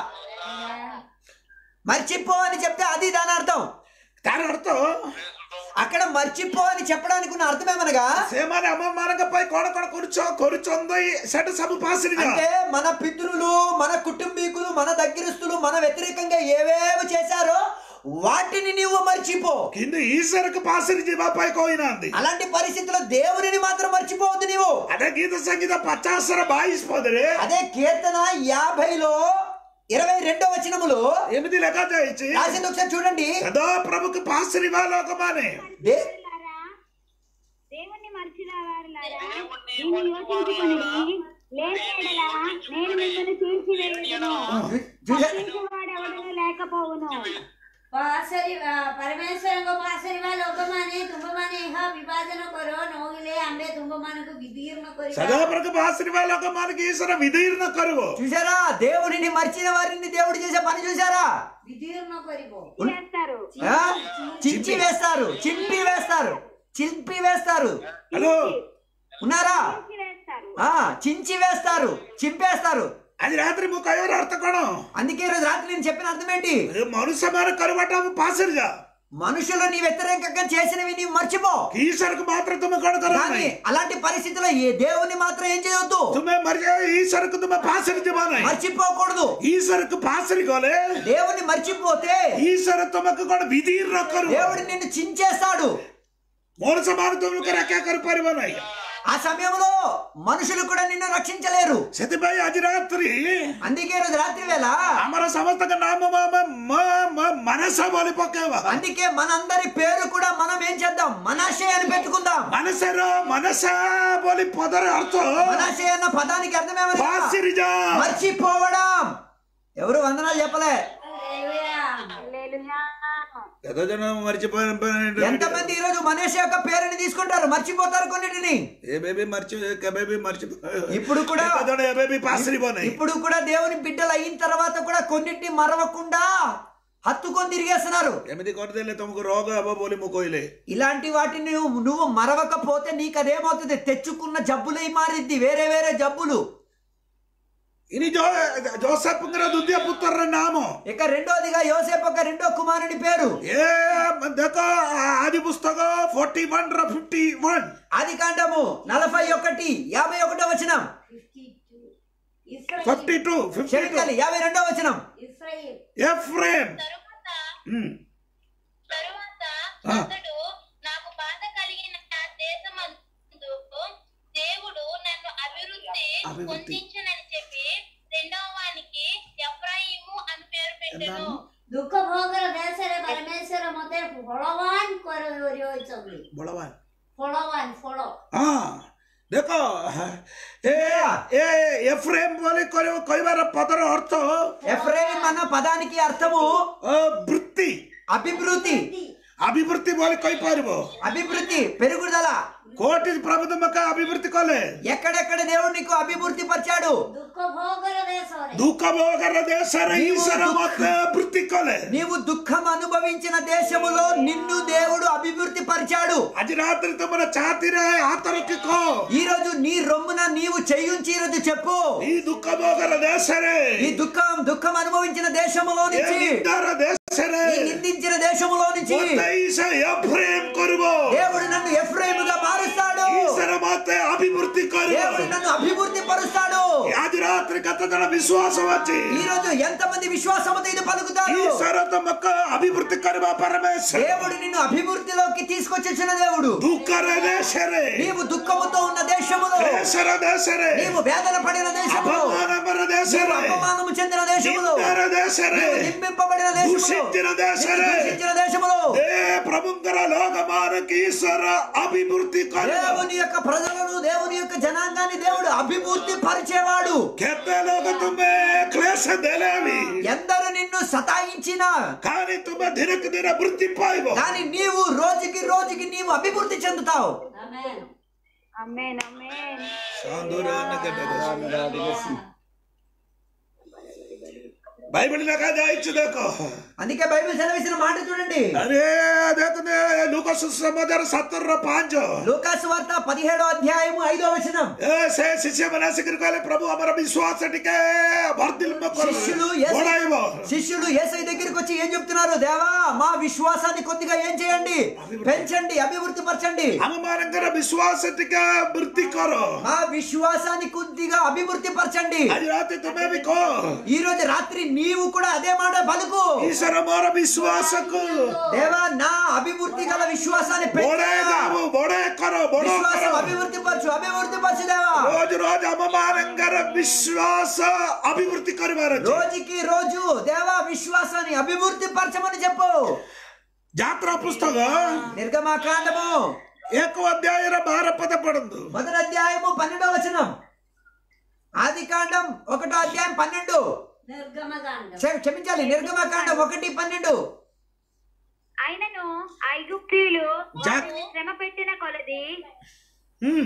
మర్చిపో అని చెప్తే అది దాని అర్థం ତାର ଅର୍ଥ అక్కడ మర్చిపో అని చెప్పడానికి ఉన్న అర్థం ఏమనగా ସେମାନେ ଆମମାନଙ୍କ ପାଇଁ କଣ କଣ କରୁଛ କରୁଛନ୍ତି ସେଟା ସବୁ ପାଶରି ଯା అంటే మన పితృలు మన కుటుంబీకులు మన దగ్గరస్తులు మన వ్యతిరేకంగా ఏవేవి చేశారో వాటిని నీవు మర్చిపో କିନ୍ତୁ ଈଶ୍ୱରକୁ ପାଶରି ଯିବା ପାଇଁ କହିନାହାନ୍ତି అలాంటి పరిస్థితుల్లో దేవునిని మాత్రం మర్చిపోవద్దు నీవు అదే గీత సంగీత పచాసర బాయిస్ పదରେ అదే కీర్తన యాభైలో ఇరవై రెండో వచనములో ଏମିତି ଲେଖାଯାଇଛି రాసింది ఒకసారి చూడండి ସଦା ପ୍ରଭୁକୁ ପାଶରିବା ଲୋକମାନେ దే- దేవుణ్ణి మర్చిన వారులారా దీన్ని యోచించుకొని లేని యెడల నేను మిమ్మల్ని తీర్చివేయుదును చూసా- వాడెవడను లేకపోవును ପାଶରି ପରମେଶ୍ୱରଙ୍କ ପାଶରିବା ଲୋକମାନେ ତୁମମାନେ ଏହା ବିଭାଜନ କର ନହେଲେ ଆମେ ତୁମମାନଙ୍କୁ ବିଦୀର୍ଣ୍ଣ କରିବା సదాప్రకు పాశరిବା ଲୋକମାନଙ୍କୁ ଈଶ୍ୱର ବିଧୀର୍ଣ୍ଣ କରିବ చూసారా దేవునిని మర్చిన వారిని దేవుడు చేసే పని చూసారా ବିଦୀର୍ଣ୍ଣ କରିବ చేస్తారు ఆ? చించి వేస్తారు చింపి వేస్తారు చింపి వేస్తారు హలో ఉన్నారా వేస్తారు ఆ చించి వేస్తారు చింపేస్తారు ଆଜି ରାତିରେ ମୁଁ କହିବାର ଅର୍ଥ କଣ అందుకే ఈరోజు రాత్రి నేను చెప్పిన అర్థం ఏంటి ଏ ମନୁଷ୍ୟମାନେ କରିବାଟା ମୁଁ ପାଶରି ଯା మనుషులు నీ వ్యతిరేకంగా చేసినవి నీవు మర్చిపో ଈଶ୍ୱରକୁ ମାତ୍ର ତୁମେ କଣ କର కానీ ନାହିଁ అలాంటి పరిస్థితుల్లో ఏ దేవుని మాత్రం ఏం చేయొద్దు ତୁମେ ମରି ଈଶ୍ୱରକୁ ତୁମେ ପାଶରି ଯିବ ନାହିଁ మర్చిపోకూడదు ଈଶ୍ୱରକୁ ପାଶରି ଗଲେ దేవుని మర్చిపోతే ଈଶ୍ୱର ତୁମକୁ କଣ ବିଧୀର୍ଣ୍ଣ କରିବ దేవుడు నిన్ను చించేస్తాడు ମଣିଷ ମାନେ ତୁମକୁ ରକ୍ଷା କରିପାରିବ ନାହିଁ ఆ సమయంలో మనుషులు కూడా నిన్ను రక్షించలేరు ସେଥିପାଇଁ ଆଜି ରାତ୍ରି అందుకే ఈ రోజు రాత్రి వేళ ଆମର ସମସ୍ତଙ୍କ ନାମ ଆମେ ମ- ମ- ମାନସ ବୋଲି ପକେଇବା అందుకే మనందరి పేరు కూడా మనం ఏం చేద్దాం మనాశే అని పెట్టుకుందాం ମାନସର ମାନସ ବୋଲି ପଦର ଅର୍ଥ మనాశే అన్న పదానికి అర్థమేమని ବାସିରିଜା మర్చిపోవడం ఎవరు వందనాలు చెప్పలే హల్లెలూయా. హల్లెలూయా. କେତେ ଜଣ ମରିଚିపోయి ఎంతమంది ఈ రోజు మనేష్ యొక్క పేరుని తీసుకుంటారు మర్చిపోతారు కొన్నిటిని ଏବେ ବି ମରିచి କେବେ ବି ମରିచి ఇప్పుడు కూడా କେତେ ଜଣ ଏବେ ବି ପାସରିବ ନାହିଁ ఇప్పుడు కూడా దేవుని బిడ్డలు అయిన తర్వాత కూడా కొన్నిటిని మరవకుండా హత్తుకొని తిరిగేస్తున్నారు ଏମିତି କରିଦେଲେ ତମକୁ ରୋଗ ହେବ ବୋଲି ମୁଁ କହିଲେ ఇలాంటి వాటిని నువ్వు నువ్వు మరవకపోతే నీకు అదేమవుతుంది తెచ్చుకున్న జబ్బులై మారిద్ది వేరే వేరే జబ్బులు ଇନି ଜୋ ଜୋସେଫଙ୍କର ଦ୍ୱିତୀୟ ପୁତ୍ରର ନାମ ఇక రెండోదిగా యోసేపు ఒక రెండో కుమారుని పేరు ଏ ଦେଖ ଆଦି ପୁସ୍ତକ ଫୋର୍ଟି ୱାନ ର ଫିଫ୍ଟି ୱାନ ఆది కాండము నలభై ఒకటి యాభై ఒకటో వచనం 52. Israel. Fifty two fifty two క్షమించాలి యాభై రెండో వచనం ఇస్రాయేల్. ఎఫ్రేమ్ తరువాత ఉమ్. తరువాత ఆ. అతడు నాకు బాధ కలిగిన నా దేశమందు దేవుడు నన్ను అభివృద్ధి అభివృద్ధి. పొందించనని చెప్పి రెండవ వానికి ఎఫ్రాయిము అని పేరు పెట్టెను ଦୁଃଖ ଭୋଗର ଦେଶରେ ପରମେଶ୍ୱର ମତେ ଫଳବାନ କରିଛନ୍ତି ବଳବାନ ଫଳବାନ ଫଳ ହଁ ଦେଖ ଏ ଏ ଏଫ୍ରେମ୍ ବୋଲି କହିବ- କହିବାର ପଦର ଅର୍ଥ ఎఫ్రేయిం అన్న పదానికి అర్థము ଅ, ବୃତ୍ତି అభివృద్ధి ଅଭିବୃଦ୍ଧି ବୋଲି କହିପାରିବ అభివృద్ధి పెరుగుదల କୋଉଠି ପ୍ରଭୁ ତୁମକୁ ଅଭିବୃଦ୍ଧି କଲେ ఎక్కడెక్కడ దేవుడు నీకు అభివృద్ధి పరిచాడు ଦୁଃଖ ଭୋଗର ଦେଶରେ ଦୁଃଖ ଭୋଗର ଦେଶରେ ଈଶ୍ୱର ମତେ ବୃତ୍ତି କଲେ నీవు దుఃఖం అనుభవించిన దేశములో నిన్ను దేవుడు అభివృద్ధి పరిచాడు ଆଜି ରାତିରେ ତମର ଛାତିରେ ହାତ ରଖି କହ ఈ రోజు నీ రొమ్మున నీవు చెయ్యుంచి ఈ రోజు చెప్పు ఈ దుఃఖ భోగର దేశରେ ఈ దుఃఖం దుఃఖం అనుభవించిన దేశములో ଏ నుంచి ନିନ୍ଦାର ଦେଶରେ ఈ నిందించిన దేశములో నుంచి ମତେ ଈଶ୍ୱର ଏଫ୍ରେମ୍ କରିବ దేవుడు నన్ను ఎఫ్రేముగా మారుస్తాడు ଈଶ୍ୱର ମତେ ଅଭିବୃଦ୍ଧି କରିବ దేవుడు నన్ను అభివృద్ధి పరుస్తాడు ଆଜି ରାତିରେ କେତେ ଜଣ ବିଶ୍ୱାସ ଅଛି ఈ రోజు ఎంతమంది విశ్వాసముతో ఇది పలుకుతారు ଈଶ୍ୱର ତମକୁ ଅଭିବୃଦ୍ଧି କରିବା ପରମେଶ୍ୱର దేవుడు నిన్ను అభివృద్ధిలోకి తీసుకొచ్చేసిన దేవుడు ଦୁଃଖର ଦେଶରେ నీవు దుఃఖముతో ఉన్న దేశములో ଦେଶର ଦେଶରେ నీవు వేదన పడిన దేశములో ଅପମାନର నీవు ଦେଶରେ అపమానము చెందిన దేశములో ନିନ୍ଦାର ଦେଶରେ నీవు నిందింపబడిన దేశములో దూషించిన నీవు దేశରେ దూషించిన దేశములో ఏ ప్రభుଙ୍କର ଲୋକମାନଙ୍କୁ ଈଶ୍ୱର ଅଭିବୃଦ୍ଧି କରିବ దేవుని యొక్క ప్రజలను దేవుని యొక్క జనాంగాన్ని దేవుడు అభివృద్ధి పరిచేవాడు କେତେ ଲୋକ ତୁମେ କ୍ଲେଶ ଦେଲେ ବି ఎందరు నిన్ను సతాయించిన కానీ ତୁମେ ଧୀରେକୁ ଧୀରେ ବୃତ୍ତି ପାଇବ కానీ నీవు రోజుకి రోజుకి నీవు అభివృద్ధి చెందుతావు ଆମେନ୍ ఆమేన్ ఆమేన్ బైబిల్ ଲେଖା ଯାଇଛି ଦେଖ అందుకే బైబిల్ సెలవిసిన మాట చూడండి ଆରେ ଦେଖୁନେ ଲୋକ ସୁସମାଚାର ସତରର ପାଞ୍ଚ లూకాసు వార్త పదిహేడో అధ్యాయము ఐదో వచనం ଏ ସେ ଶିଷ୍ୟମାନେ ଆସିକରି କହିଲେ ପ୍ରଭୁ ଆମର ବିଶ୍ୱାସ ଟିକେ ବର୍ଦ୍ଧିଲ୍ମ କର శిష్యులు యేసు- ବଢାଇବ శిష్యులు ఏసై దగ్గరికి వచ్చి ఏం చెప్తున్నారు దేవా మా విశ్వాసాన్ని కొద్దిగా ఏం చేయండి పెంచండి అభివృద్ధి పరచండి ଆମ ମାନଙ୍କର ବିଶ୍ୱାସ ଟିକେ ବୃଦ୍ଧି କର మా విశ్వాసాన్ని కొద్దిగా అభివృద్ధి పరచండి ଆଜି ରାତି ତୁମେ ବି କହ ఈ రోజు రాత్రి నీవు కూడా అదే మాట పలుకు ଈଶ୍ୱର ମୋର ବିଶ୍ୱାସକୁ దేవా నా అభివృద్ధి గల విశ్వాసాన్ని ବଢାଇ పెంచు ଦବ ବଢାଇ କର ବଡ విశ్వాసం କର అభివృద్ధి పరచు అభివృద్ధి పరచు దేవా ରୋଜ ରୋଜ ଆମ ମାନଙ୍କର ବିଶ୍ୱାସ ଅଭିବୃଦ୍ଧି କରିବାର ଅଛି రోజుకి రోజు దేవా విశ్వాసాన్ని అభివృద్ధి పరచమని చెప్పు ଯାତ୍ରା పుస్తକ నిర్గమాకాండము ଏକ ଅଧ୍ୟାୟର ବାର ପଦ ପଢନ୍ତୁ మొదటి అధ్యాయము పన్నెండో వచనం ఆది కాండం ఒకటో అధ్యాయం పన్నెండు నిర్గమకాండం క్ష- క్షమించాలి నిర్గమకాండం ఒకటి పన్నెండు అయినను ఐగుప్తీయులు జాక్- వారిని శ్రమ పెట్టిన కొలది ହୁଁ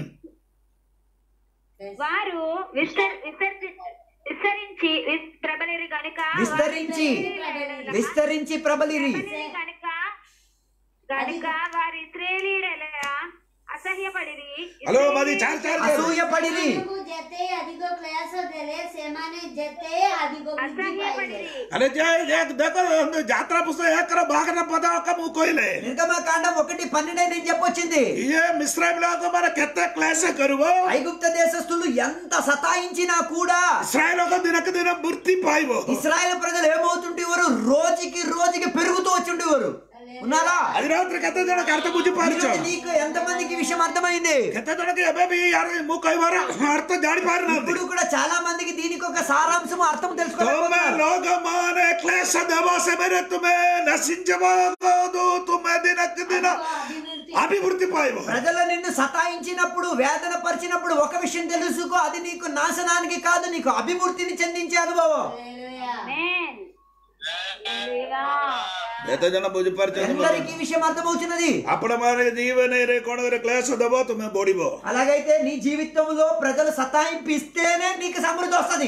వారు విస్తర్- విసర్జి- విస్తరించి విస్- ప్రబలిరి గనుక విస్తరించి విస్తరించి ప్రబలిరి ప్రబలిరి గనుక గనుక వారి ఇస్రాయేలీయుల అసహ్యపడిరి ହ୍ୟାଲୋ ମାଦି ଚାର ଚାର ଚାର అసూయపడిరి ସେମାନଙ୍କୁ ଯେତେ ଅଧିକ କ୍ଲେଶ ଦେଲେ ସେମାନେ ଯେତେ ଅଧିକ ବୃଦ୍ଧି ପାଇଲେ అసహ్యపడిరి ଆରେ ଜୟ ଜୟ ଦେଖ ଯାତ୍ରା ପୁସ୍ତକ ଏକର ବାଘର ପଦ ଏକ ମୁଁ କହିଲେ నిర్గమకాండం ఒకటి పన్నెండే నేను చెప్పొచ్చింది ଇଏ ମିଶ୍ରାଇମ ଲୋକମାନେ କେତେ କ୍ଲେଶ କରିବ ఐగుప్త దేశస్థులు ఎంత సతాయించినా కూడా ଇସ୍ରାଏଲ ଲୋକ ଦିନକୁ ଦିନ ମୂର୍ତ୍ତି ପାଇବ ఇస్రాయేల్ ప్రజలు ఏమవుతుంటేవారు రోజుకి రోజుకి పెరుగుతూ వచ్చిండేవారు ఉన్నారా ଆଜି ରାତିରେ କେତେ ଜଣ ଅର୍ଥ ବୁଝିପାରୁଛ ఈరోజు నీకు ఎంతమందికి ఈ విషయం అర్థమైంది କେତେ ଜଣ କି ଏବେ ବି ୟାର ମୁଁ କହିବାର ଅର୍ଥ ଜାଣିପାରୁନାହାନ୍ତି ఇప్పుడు కూడా చాలా మందికి దీనికి ఒక సారాంశం అర్థం ତୁମେ తెలుసుకోవాలి ଲୋକମାନେ କ୍ଲେଶ ଦେବ ସେବେଳେ ତୁମେ ନସିଞ୍ଜବ ତୁମେ ଦିନକୁ ଦିନ ଅଭିବୃଦ୍ଧି ପାଇବ ప్రజలు నిన్ను సతాయించినప్పుడు వేదన పరిచినప్పుడు ఒక విషయం తెలుసుకో అది నీకు నాశనానికి కాదు నీకు అభివృద్ధిని చెందించే అనుభవం ఆమేన్ హల్లెలూయా କେତେ ଜଣ ବୁଝିପାରୁଛନ୍ତି ఎందరికి ఈ విషయం అర్థమవుతున్నది ଆପଣମାନେ ଜୀବନରେ କଣ ଗୋଟେ କ୍ଲେଶ ଦେବ ତୁମେ ବଢିବ అలాగైతే నీ జీవితంలో ప్రజలు సతాయింపిస్తేనే నీకు సమృద్ధి వస్తుంది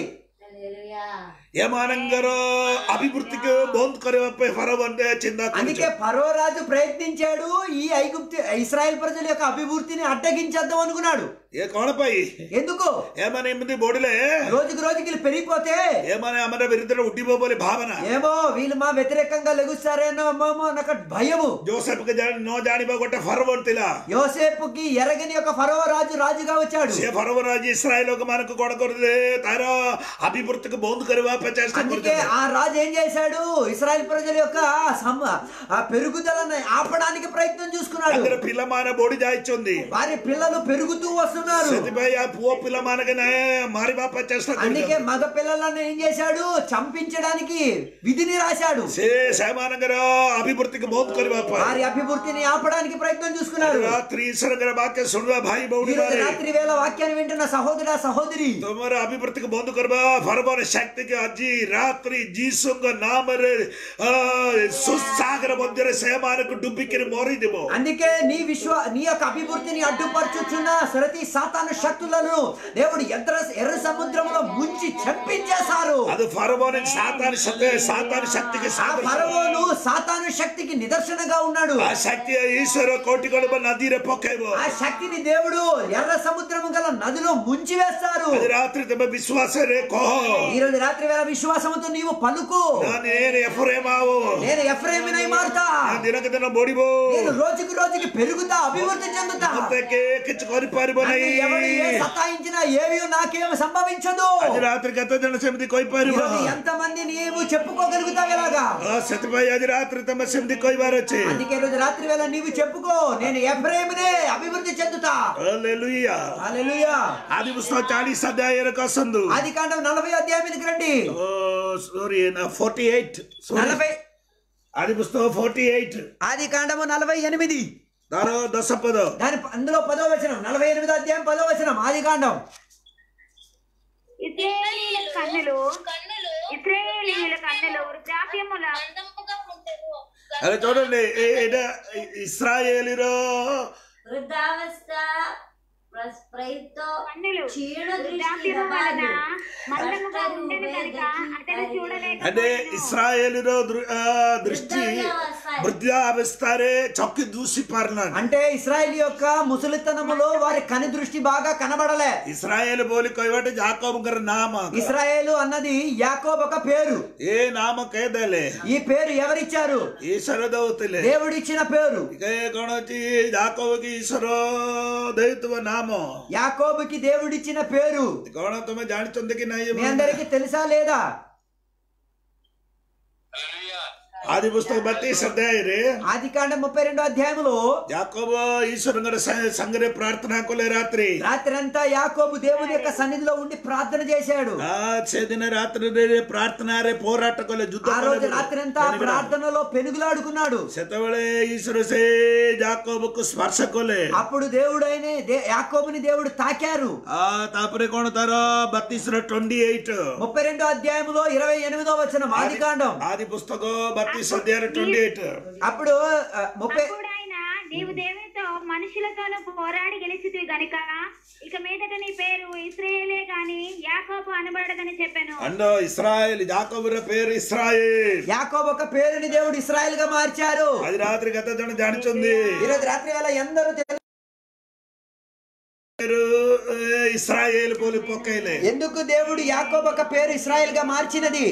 ଏମାନଙ୍କର ଅଭିବୃଦ୍ଧିକୁ ବନ୍ଦ କରିବା ପାଇଁ ଫରବନ୍ତେ ଚିନ୍ତା అందుకే କରୁଛ ఫరో రాజు ప్రయత్నించాడు ఈ ఐగుప్తు ఇస్రాయల్ ప్రజల యొక్క అభివృద్ధిని అడ్డగించేద్దాం అనుకున్నాడు ଏ କଣ ପାଇଁ ఎందుకు ଏମାନେ ଏମିତି ବଢିଲେ రోజుకి రోజుకి వీళ్ళు పెరిగిపోతే ଏମାନେ ଆମର ବିରୁଦ୍ଧରେ ଉଠିବ ବୋଲି ଭାବନା ఏమో వీళ్ళు మా వ్యతిరేకంగా లెగుస్తారేనో ఏమో నాకు భయము ଜୋସେଫକୁ ଜାଣି- ନ ଜାଣିବା ଗୋଟେ ଫରବନ୍ ଥିଲା యోసేపుకి ఎరగని ఒక ఫరో రాజు రాజుగా వచ్చాడు ସେ ଫରବନ୍ ଆଜି ଇସ୍ରାଏଲ ଲୋକମାନଙ୍କୁ କଣ କରିଥିଲେ ତାର ଅଭିବୃଦ୍ଧିକୁ ବନ୍ଦ କରିବା ପାଇଁ ଚେଷ୍ଟା అందుకే କରୁଛନ୍ତି ఆ రాజు ఏం చేశాడు ఇస్రాయల్ ప్రజల యొక్క సమ ఆ పెరుగుదలను ఆపడానికి ప్రయత్నం చూసుకున్నాడు ତାଙ୍କର ପିଲାମାନେ ବଢି ଯାଇଛନ୍ତି వారి పిల్లలు పెరుగుతూ వస్తున్నారు ସେଥିପାଇଁ ఆ ପୁଅ ପିଲାମାନଙ୍କୁ ନାଇଁ ମାରିବା ପାଇଁ ଚେଷ୍ଟା అందుకే କରୁଛନ୍ତି మగ పిల్లలను ఏం చేశాడు చంపించడానికి విధిని రాశాడు ସେ ସେମାନଙ୍କର ଅଭିବୃଦ୍ଧିକୁ ବନ୍ଦ କରିବା ପାଇଁ వారి అభివృద్ధిని ఆపడానికి ప్రయత్నం చూసుకున్నాడు ରାତ୍ରି ଈଶ୍ୱରଙ୍କର ବାକ୍ୟ ଶୁଣିବା ଭାଇ ఈ ଭଉଣୀ రోజు ରାత్రి వేళ వాక్యాన్ని వింటున్న సహోదర సహోదరి ତୁମର ଅଭିବୃଦ୍ଧିକୁ ବନ୍ଦ କରିବା ଫରବର ଶକ୍ତିକୁ ଆଜି ରାତ୍ରି ଯୀଶୁଙ୍କ ନାମରେ ଆ, ସୁସାଗର ମଧ୍ୟରେ ସେମାନଙ୍କୁ ଡୁବିକିରି ମରିଦେବ అందుకే నీ విశ్వ నీ యొక్క అభివృద్ధిని అడ్డుపరచుచున్న ప్రతి సాతాను శక్తులను దేవుడు ఎర్ర ఎర్ర సముద్రంలో ముంచి చంపించేశారు అది ఫరవోని సాతాను శక్తి సాతాను శక్తికి ఆ సాదృశ్యం. ఫరవోను సాతాను శక్తికి నిదర్శనంగా ఉన్నాడు ఆ శక్తి ఈశ్వర కోటి కొడుకు నదిరే పొక్కైବ ఆ శక్తిని దేవుడు ఎర్ర సముద్రం గల నదిలో ముంచి వేస్తారు అది రాత్రి తమ విశ్వాసరే కహ ఈ రోజు రాత్రి వేళ విశ్వాసంతో నీవు పలుకు నేను ఎఫ్రేమావు నేను ఎఫ్రేమినై మారుతా నేను దినకు దిన బొడిబో నేను రోజుకి రోజుకి పెరుగుతా అభివృద్ధి చెందుతా ମତେ କିଛି କରିପାରିବ నన్ను ନାହିଁ ఎవడు ఏ సతాయించినా ఏవి నాకేమి సంభవించదు ଆଜି ରାତିରେ କେତେ ଜଣ ସେମିତି କହିପାରିବ ఈరోజు ఎంతమంది నీవు చెప్పుకోగలుగుతావు ఎలాగా ହଁ, ସେଥିପାଇଁ ଆଜି ରାତିରେ ତମେ ସେମିତି କହିବାର ଅଛି అందుకే రోజు రాత్రి వేళ నీవు చెప్పుకో నేను ఎఫ్రేమినే అభివృద్ధి చెందుతా హల్లెలూయా హల్లెలూయా ఆది పుస్తకం చాలీస్ అధ్యాయాలకు వస్తుంది ఆది కాండం నలభై అధ్యాయానికి రండి ఓ సారీ ఫార్టీ ఎయిట్ నలభై ఆది పుస్తకం ఫార్టీ ఎయిట్ ఆది కాండము నలభై ఎనిమిది దాని దశ పద దాని అందులో పదో వచనం నలభై ఎనిమిదో అధ్యాయం పదో వచనం ఆది కాండం ఇశ్రాయేలీయుల కన్నులు కన్నులు ఇశ్రాయేలీయుల కన్నులు వృద్ధాప్యముల అందముగా ఉండెను. అరే చూడండి ఏ- ఈడ ఇస్రాయేలీలో వృద్ధావస్థ ప్ర- ప్రయుక్తో కన్నులు క్షీణ దృష్టి వృద్ధాప్యము వలన రవాలు. మందముగా ఉండెను కనుక అతను అంటే చూడలేకపోయాను ఇస్రాయేలీలో దృ- ఆ, దృష్టి వృద్ధావస్థరే చొక్కి దూసి పారినాడు అంటే ఇస్రాయేల్ యొక్క ముసలితనములో వారి కని దృష్టి బాగా కనబడలే ఇస్రాయేల్ బోలి కొయ్యబట్టి జాకోబ్ గారి నామ ఇస్రాయేలు అన్నది యాకోబ్ ఒక పేరు ఏ నామ కేదలే ఈ పేరు ఎవరిచ్చారు ఈశ్వర దౌతులే దేవుడిచ్చిన పేరు ఇక କଣ ଅଛି ଯାକବକି ଈଶ୍ୱର ଦେଇଥିବ ନାମ యాకోబుకి దేవుడిచ్చిన పేరు କଣ ତମେ ଜାଣିଛନ୍ତି କି ନାହିଁ మీ అందరికి తెలుసా లేదా ଆଦି ପୁସ୍ତକ ବତିଶ ଅଧ୍ୟାୟରେ ఆది కాండ ముప్పై రెండో అధ్యాయంలో ଯାକବ ଈଶ୍ୱରଙ୍କର ସା- ସାଙ୍ଗରେ ପ୍ରାର୍ଥନା କଲେ ରାତ୍ରି రాత్రంతా యాకోబు దేవుని యొక్క సన్నిధిలో ఉండి ప్రార్థన చేశాడు ఆ ସେଦିନ ରାତ୍ରିରେ ପ୍ରାର୍ଥନାରେ పోరాట କଲେ ଯୁଦ୍ଧ ఆ କଲେ రోజు రాత్రంతా ଜାଣିବେ ନା? ప్రార్థనలో పెనుగులాడుకున్నాడు ସେତେବେଳେ ଈଶ୍ୱର ସେ ଯାକବକୁ ସ୍ପର୍ଶ କଲେ అప్పుడు దేవుడైన దే- యాకోబుని దేవుడు తాకారు ఆ ତାପରେ କଣ ତାର ବତିଶର ଟ୍ୱେଣ୍ଟି ଏଇଟ ముప్పై రెండో అధ్యాయంలో ఇరవై ఎనిమిదో వచనం ఆది కాండం ఆది పుస్తక బత్తిଶ అధ్యాయ ట్వంటీ ఎయిట్ అప్పుడు ఆ, ముప్పై అప్పుడు ఆయన నీవు దేవునితో మనుషులతోనూ పోరాడి గెలిచితివి గనుక ఇక మీదట నీ పేరు ఇస్రాయేలే గాని యాకోబు అనబడదని చెప్పాను అండ్ ఇస్రాయల్ జాకబుర పేరు ఇస్రాయేల్ యాకోబు ఒక పేరుని దేవుడు ఇస్రాయల్ గా మార్చారు అది రాత్రి గత జన జానిచుంది ఈరోజు రాత్రి వేళ ఎందరూ తెలు- పేరు ఏ, ఇస్రాయేల్ పోలి పొక్కైలే ఎందుకు దేవుడు యాకోబు ఒక పేరు ఇస్రాయల్ గా మార్చినది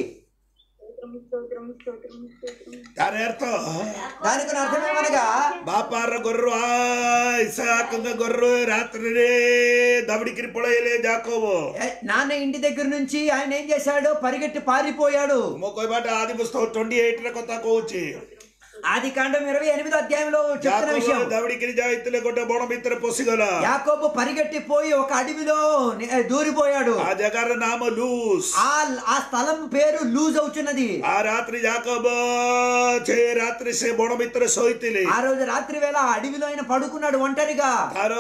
దాని అర్థం దానికి అర్థం ఏమనగా బాపార గొర్రె ఆ ఇసాకంగా గొర్రె రాత్రి దబడికిరి పొడయలే జాకోబు ఏ, నాన్న ఇంటి దగ్గర నుంచి ఆయన ఏం చేశాడు పరిగెట్టి పారిపోయాడు మొక్కై బాట ఆది పుస్తకం ట్వంటీ ఎయిట్ కొత్త కోచి ఆది కాండం ఇరవై ఎనిమిదో అధ్యాయంలో చెప్తున్న విషయం ଯାକୋବ ଦାଉଡିକିରି ଯାଇଥିଲେ ଗୋଟେ ବଣ ଭିତରେ ପଶିଗଲା యాకోబు పరిగెట్టిపోయి ఒక అడవిలో ని- దూరిపోయాడు ఆ జగాର ନାମ ଲୁସ୍ ఆ ఆ స్థలం పేరు లూజ్ అవుతున్నది ఆ రాత్రి ଯାକୋବ ସେ ରାତ୍ରି ସେ ବଣ ଭିତରେ ଶୋଇଥିଲେ ఆ రోజు రాత్రి వేళ ఆ అడవిలో ఆయన పడుకున్నాడు ఒంటరిగా ତାର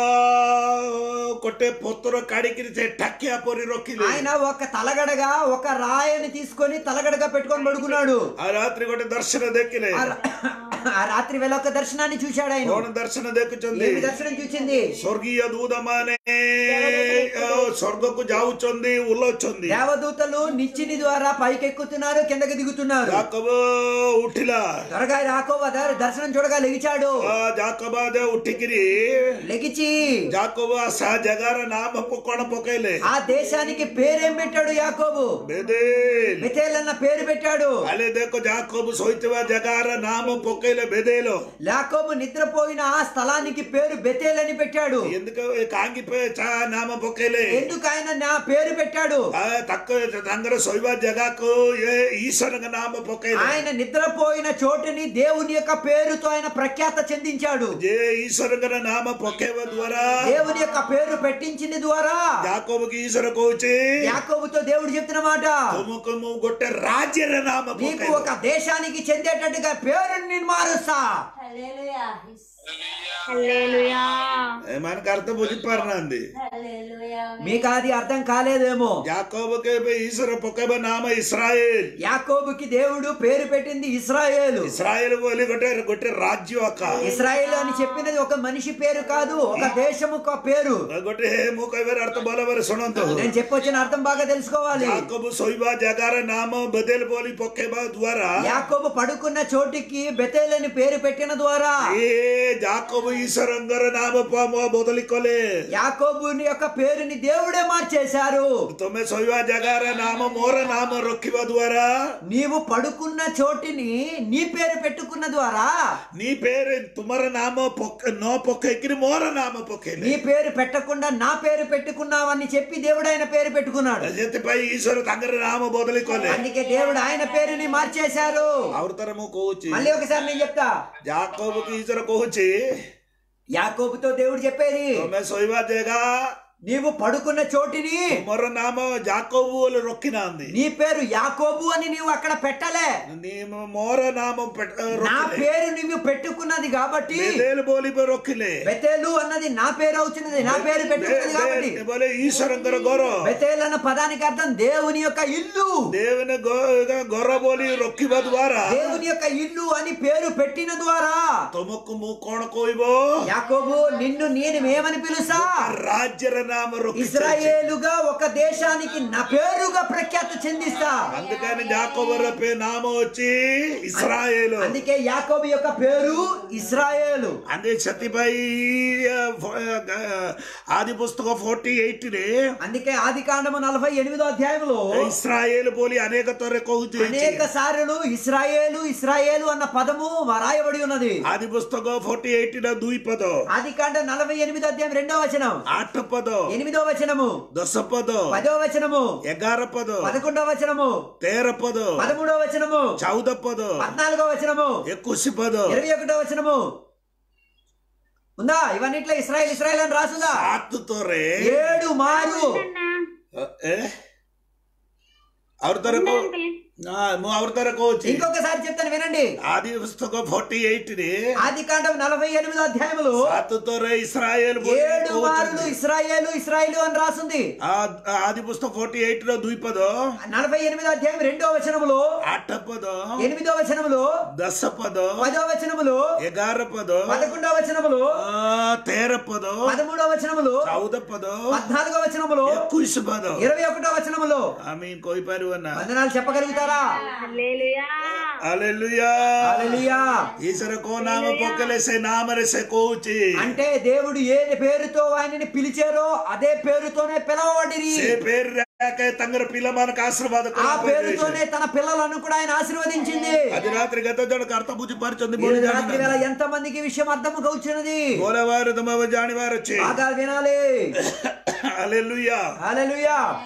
ଗୋଟେ ପତ୍ର କାଢିକିରି ସେ ଠାକିଆ ପରି ରଖିଲେ ఆయన ఒక తలగడగా ఒక రాయని తీసుకొని తలగడగా పెట్టుకొని పడుకున్నాడు ఆ రాత్రి ଗୋଟେ ଦର୍ଶନ ଦେଖିଲେ ఆ రా- ఆ రాత్రి వేళ ఒక దర్శనాన్ని చూశాడు ఆయన କଣ ଦର୍ଶନ ଦେଖୁଛନ୍ତି ఏమి దర్శనం చూసింది ସ୍ୱର୍ଗୀୟ ଦୂତ ମାନେ ସ୍ୱର୍ଗକୁ ଯାଉଛନ୍ତି ଓହ୍ଲାଉଛନ୍ତି దేవదూతలు నిచ్చిని ద్వారా పైకెక్కుతున్నారు కిందకి దిగుతున్నారు ଯାକୋବ ଉଠିଲା త్వరగా రాకోవ ద- దర్శనం చూడగా లెగిచాడు ఆ ଯାକୋବ ଦେ ଉଠିକିରି లెగిచి ଯାକୋବ ସା ଜାଗାର ନାମ ପ- କଣ ପକେଇଲେ ఆ దేశానికి పేరేం పెట్టాడు యాకోబు ବେଦେଲ బెతేల్ అన్న పేరు పెట్టాడు ଆଲେ ଦେଖ ଯାକୋବ ଶୋଇଥିବା ଜାଗାର ନାମ ପକେଇଲେ ବେଦେଲ యాకోబు నిద్రపోయిన ఆ స్థలానికి పేరు బెతేల్ అని పెట్టాడు ఎందుకు కాంగి పే- చా నామ ପକେଇଲେ ఎందుకు ఆయన నా పేరు పెట్టాడు ఆ తక్క ତାଙ୍କର ଶୋଇବା ଜାଗାକୁ ଏ ଈଶ୍ୱରଙ୍କ ନାମ ପକେଇଲେ ఆయన నిద్రపోయిన చోటుని దేవుని యొక్క పేరుతో ఆయన ప్రఖ్యాత చెందించాడు ଯେ ଈଶ୍ୱରଙ୍କର ନାମ ପକେଇବା ଦ୍ଵାରା దేవుని యొక్క పేరు పెట్టించిన ద్వారా ଯାକୋବକୁ ଈଶ୍ୱର କହୁଛି యాకోబుతో దేవుడు చెప్తున్న మాట ତୁମକୁ ମୁଁ ଗୋଟେ ରାଜ୍ୟର ନାମ నీకు ପକେଇବ ఒక దేశానికి చెందేటట్టుగా పేరు నేను మారుస్తా హల్లెలూయా హల్లెలూయా ଏମାନଙ୍କ ଅର୍ଥ ବୁଝିପାରୁନାହାନ୍ତି హల్లెలూయా మీకు అది అర్థం కాలేదేమో ଯାକୋବକୁ ଏବେ ଈଶ୍ୱର ପକେଇବା ନାମ ଇସ୍ରାଏଲ యాకోబుకి దేవుడు పేరు పెట్టింది ఇస్రాయేలు ଇସ୍ରାଏଲ ବୋଲି ଗୋଟେ ଗୋଟେ ରାଜ୍ୟ ଆକା ఇస్రాయేల్ అని చెప్పినది ఒక మనిషి పేరు కాదు ఒక దేశము ఒక పేరు ଗୋଟେ ହେ ମୁଁ କହିବାର ଅର୍ଥ ଭଲ ଭାବରେ ଶୁଣନ୍ତୁ నేను చెప్పొచ్చిన అర్థం బాగా తెలుసుకోవాలి ଯାକୋବ ଶୋଇବା ଜାଗାର ନାମ ବେଦେଲ ବୋଲି ପକେଇବା ଦ୍ଵାରା యాకోబు పడుకున్న చోటికి బెతేల్ అని పేరు పెట్టిన ద్వారా ଏ ଯାକୋବ ଈଶ୍ୱରଙ୍କର ନାମ ପ- ମ- ବଦଳି କଲେ యాకోబుని యొక్క పేరుని దేవుడే మార్చేశారు ତମେ ଶୋଇବା ଜାଗାର ନାମ ମୋର ନାମ ରଖିବା ଦ୍ଵାରା నీవు పడుకున్న చోటిని నీ పేరు పెట్టుకున్న ద్వారా నీ పేరు ତୁମର ନାମ ପକ- ନ ପକେଇକିରି ମୋର ନାମ ପକେଇଲେ నీ పేరు పెట్టకుండా నా పేరు పెట్టుకున్నావని చెప్పి దేవుడు ఆయన పేరు పెట్టుకున్నాడు ସେଥିପାଇଁ ଈଶ୍ୱର ତାଙ୍କର ନାମ ବଦଳି କଲେ అందుకే దేవుడు ఆయన పేరుని మార్చేశారు ଆହୁରି ଥରେ ମୁଁ କହୁଛି మళ్ళీ ఒకసారి నేను చెప్తా ଯାକୋବକୁ ଈଶ୍ୱର କହୁଛି యాకోబుతో దేవుడు చెప్పేది ତମେ ଶୋଇବା ଜାଗା నీవు పడుకున్న చోటిని ତୁମର ନାମ ଯାକୋବ ବୋଲି ରଖିନାହାନ୍ତି నీ పేరు యాకోబు అని నీవు అక్కడ పెట్టలే నీ- ମୋର ନାମ ପେଟ- నా ରଖିଲେ పేరు నువ్వు పెట్టుకున్నది కాబట్టి ବେଦେଲ ବୋଲି ବି ରଖିଲେ బెతేలు అన్నది నా పేరు అవుతున్నది నా పేరు పెట్టుకున్నది కాబట్టి ବେଦେଲ ବୋଲେ ଈଶ୍ୱରଙ୍କର ଘର బెతేల్ అన్న పదానికి అర్థం దేవుని యొక్క ఇల్లు దేవుని ଘ- ଘର ବୋଲି ରଖିବା ଦ୍ଵାରା దేవుని యొక్క ఇల్లు అని పేరు పెట్టిన ద్వారా ତମକୁ ମୁଁ କଣ କହିବ యాకోబు నిన్ను నేను ఏమని పిలుసా రాజ్యର నామ రొక్కి ఇస్రాయేలుగా ఒక దేశానికి నా పేరుగా ప్రఖ్యాతి చెందిస్తా అందుకని యాకోబర పే నామ వచ్చి ఇస్రాయేలు అందుకే యాకోబు యొక్క పేరు ఇస్రాయేలు అందే సతిబాయి ఆది పుస్తకం ఫోర్టీ ఎయిట్ రే అందుకే ఆది కాండము నలభై ఎనిమిదో అధ్యాయంలో ఇస్రాయేల్ బోలి అనేక తొర కହୁଛି అనేక సార్లు ఇస్రాయేలు ఇస్రాయేలు అన్న పదము రాయబడి ఉన్నది ఆది పుస్తకం ఫోర్టీ ఎయిట్ ର ଦୁଇ ପଦ ఆది కాండ నలభై ఎనిమిదో అధ్యాయం రెండో వచనం ଆଠ ପଦ ఎనిమిదో వచనము ଦଶ ପଦ పదో వచనము ଏଗାର ପଦ పదకొండో వచనము ତେର ପଦ పదమూడో వచనము ଚଉଦ ପଦ పద్నాలుగో వచనము ଏକୋଇଶ ପଦ ఇరవై ఒకటో వచనము ఉందా ఇవన్నిట్లో ఇస్రాయల్ ఇస్రాయల్ అని రాసుందా ସାତ ତୋରେ ఏడు మారు అన్నా ଏ ଆହୁରି ଥରେ କହୁ ନା ମୁଁ ଆହୁରି ଥରେ କହୁଛି ఇంకొకసారి చెప్తాను వినండి ଆଦି ପୁସ୍ତକ ଫୋର୍ଟି ଏଇଟ ରେ ఆది కాండం నలభై ఎనిమిదో అధ్యాయములు ସାତ ତୋରେ ଇସ୍ରାଏଲ ବୋଲି ఏడు మారులు କହୁଛନ୍ତି ఇస్రాయేలు ఇస్రాయేలు అని రాసుంది ఆ- ఆది పుస్తక ఫోర్టీ ఎయిట్ ର ଦୁଇ ପଦ నలభై ఎనిమిదో అధ్యాయం రెండో వచనములో ଆଠ పଦ ఎనిమిదో వచనములో ଦଶ పଦ పదో వచనములో ଏଗାର పଦ పదకొండో వచనములో ଆ, ତେର పଦ పదమూడో వచనములో ଚଉଦ పଦ పద్నాలుగో వచనములో ଏକୋଇଶ ପଦ ఇరవై ఒకటో వచనములో ଆମେ କହିପାରିବ ନା వందనాలు చెప్పగలుగుతారా హల్లెలూయా ହାଲେଲୁୟା హల్లెలూయా ଈଶ୍ୱର କୋଉ ନାମ ପକେଇଲେ ସେ ନାମରେ ସେ କହୁଛି అంటే దేవుడు ఏ పేరుతో ఆయనని పిలిచారో అదే పేరుతోనే పిలవబడిరి ସେ పేరు ତାଙ୍କର ପିଲାମାନଙ୍କୁ ଆଶୀର୍ବାଦ ఆ କରିବା ପାଇଁ పేరుతోనే తన పిల్లలను కూడా ఆయన ఆశీర్వదించింది ଆଜି ରାତିରେ କେତେ ଜଣ ଅର୍ଥ ବୁଝି ପାରୁଛନ୍ତି ఈ ବୋଲି రోజు రాత్రి వేళ ଜାଣିନାହାନ୍ତି। ఎంత మందికి ఈ విషయం అర్థం కౌచున్నది ବୋଲବାର ତମେ ଜାଣିବାର ଅଛି బాగా వినాలి ହାଲେଲୁୟା హల్లెలూయా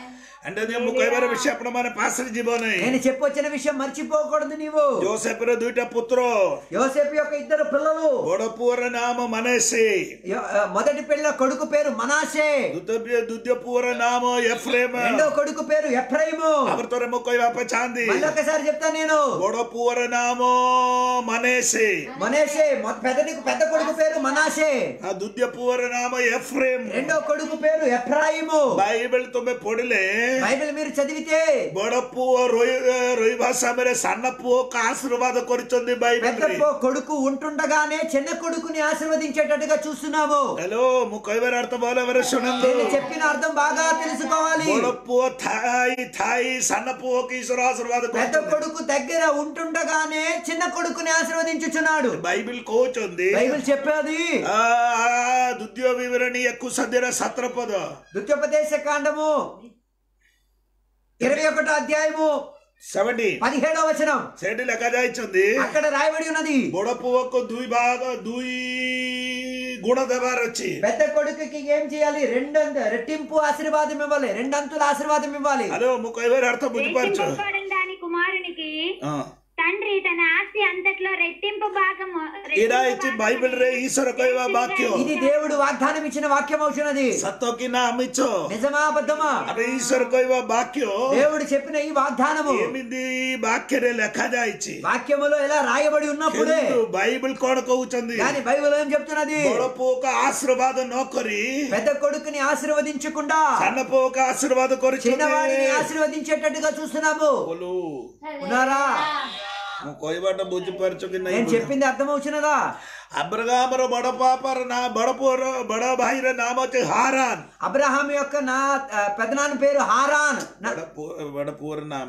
అంటే నేను କହିବାର ବିଷୟ ଆପଣ ମାନେ ପାଶରେ ଯିବ ନାହିଁ నేను చెప్పొచ్చిన విషయం మర్చిపోకూడదు నీవు ଜୋସେଫର ଦୁଇଟା ପୁତ୍ର యోసేపు యొక్క ఇద్దరు పిల్లలు ବଡ ପୁଅର ନାମ ମନେସେ యో- ఆ, మొదటి పిల్ల కొడుకు పేరు మనాషే ଦ୍ୱିତୀୟ ଦ୍ୱିତୀୟ ପୁଅର ନାମ ଏଫ୍ରେମ రెండో కొడుకు పేరు ఎఫ్రైము ତାପରେ ଥରେ ମୁଁ କହିବା ପାଇଁ ଚାହାନ୍ତି మళ్ళీ ఒకసారి చెప్తా నేను ବଡ ପୁଅର ନାମ ମନେସେ మనేషే మొ- పెద్ద నీకు పెద్ద కొడుకు పేరు మనాషే ଆଉ ଦ୍ୱିତୀୟ ପୁଅର ନାମ ଏଫ୍ରେମ రెండో కొడుకు పేరు ఎఫ్రాయిము ବାଇବେଲ ତୁମେ ପଢିଲେ బైబిల్ మీరు చదివితే ବଡ ପୁଅ ରୋହି ରୋହିବା ସମୟରେ ସାନ ପୁଅକୁ ଆଶୀର୍ବାଦ କରିଛନ୍ତି పెద్ద ବାଇବେଲରେ పో- కొడుకు ఉంటుండగానే చిన్న కొడుకుని ఆశీర్వదించేటట్టుగా చూస్తున్నాము ହ୍ୟାଲୋ ମୁଁ କହିବାର ଅର୍ଥ ଭଲ ଭାବରେ ଶୁଣନ୍ତୁ నేను చెప్పిన అర్థం బాగా తెలుసుకోవాలి ବଡ ପୁଅ ଥାଇ ଥାଇ ସାନ ପୁଅକୁ ଈଶ୍ୱର ଆଶୀର୍ବାଦ పెద్ద କରିଛନ୍ତି కొడుకు దగ్గర ఉంటుండగానే చిన్న కొడుకుని ఆశీర్వదించుచున్నాడు ବାଇବେଲ କହୁଛନ୍ତି బైబిల్ చెప్పేది ఆ, ఆ, ଦ୍ୱିତୀୟ ବିବରଣୀ ଏକୋଇଶ ଅଧ୍ୟାୟର ସତର ପଦ ద్వితీయోపదేశ కాండము ఇరవై ఒకటో అధ్యాయము ସେଭେଣ୍ଟି పదిహేడో వచనం ସେଠି ଲେଖା ଯାଇଛନ୍ତି అక్కడ రాయబడి ఉన్నది ବଡ ପୁଅକୁ ଦୁଇ ଭାଗ ଦୁଇ ଗୁଣ ଦେବାର ଅଛି పెద్ద కొడుకుకి ఏం చేయాలి రెండంత రెట్టింపు ఆశీర్వాదం ఇవ్వాలి రెండంతుల ఆశీర్వాదం ఇవ్వాలి హలో ମୁଁ କହିବାର ଅର୍ଥ ବୁଝିପାରୁଛ రెట్టింపబడిన దాని కుమారునికి ହଁ తండ్రి తన ఆస్తి అంతట్లో రెట్టింపు భాగము ଏଇଟା ହେଇଛି ବାଇବେଲରେ ଈଶ୍ୱର କହିବା ବାକ୍ୟ ఇది దేవుడు వాగ్దానం ఇచ్చిన వాక్యం అవుతున్నది ସତ କି ନା ମିଛ నిజమా అబద్ధమా ଆରେ ଈଶ୍ୱର କହିବା ବାକ୍ୟ దేవుడు చెప్పిన ఈ వాగ్దానము ଏମିତି ବାକ୍ୟରେ ଲେଖା ଯାଇଛି వాక్యములో ఎలా రాయబడి ఉన్నప్పుడే କିନ୍ତୁ ବାଇବେଲ କଣ କହୁଛନ୍ତି కానీ బైబిల్ ఏం చెప్తున్నది ବଡ ପୁଅକୁ ଆଶୀର୍ବାଦ ନ କରି పెద్ద కొడుకుని ఆశీర్వదించకుండా ସାନ ପୁଅକୁ ଆଶୀର୍ବାଦ చిన్నవాడిని କରିଛନ୍ତି ఆశీర్వదించేటట్టుగా చూస్తున్నాము ବୋଲୁ ఉన్నారా ମୁଁ କହିବାଟା ବୁଝିପାରୁଛ କି నేను ନାହିଁ చెప్పింది అర్థమవుతున్నదా అబ్రగామର ବଡ ପାପାର ନା ବଡ ପୁଅର ବଡ ଭାଇର ନାମ ଅଛି ହାରାନ అబ్రహాం యొక్క నా ఆ, పెదనాన్న పేరు హారాన్ నా- ବଡ ପୁଅ ବଡ ପୁଅର ନାମ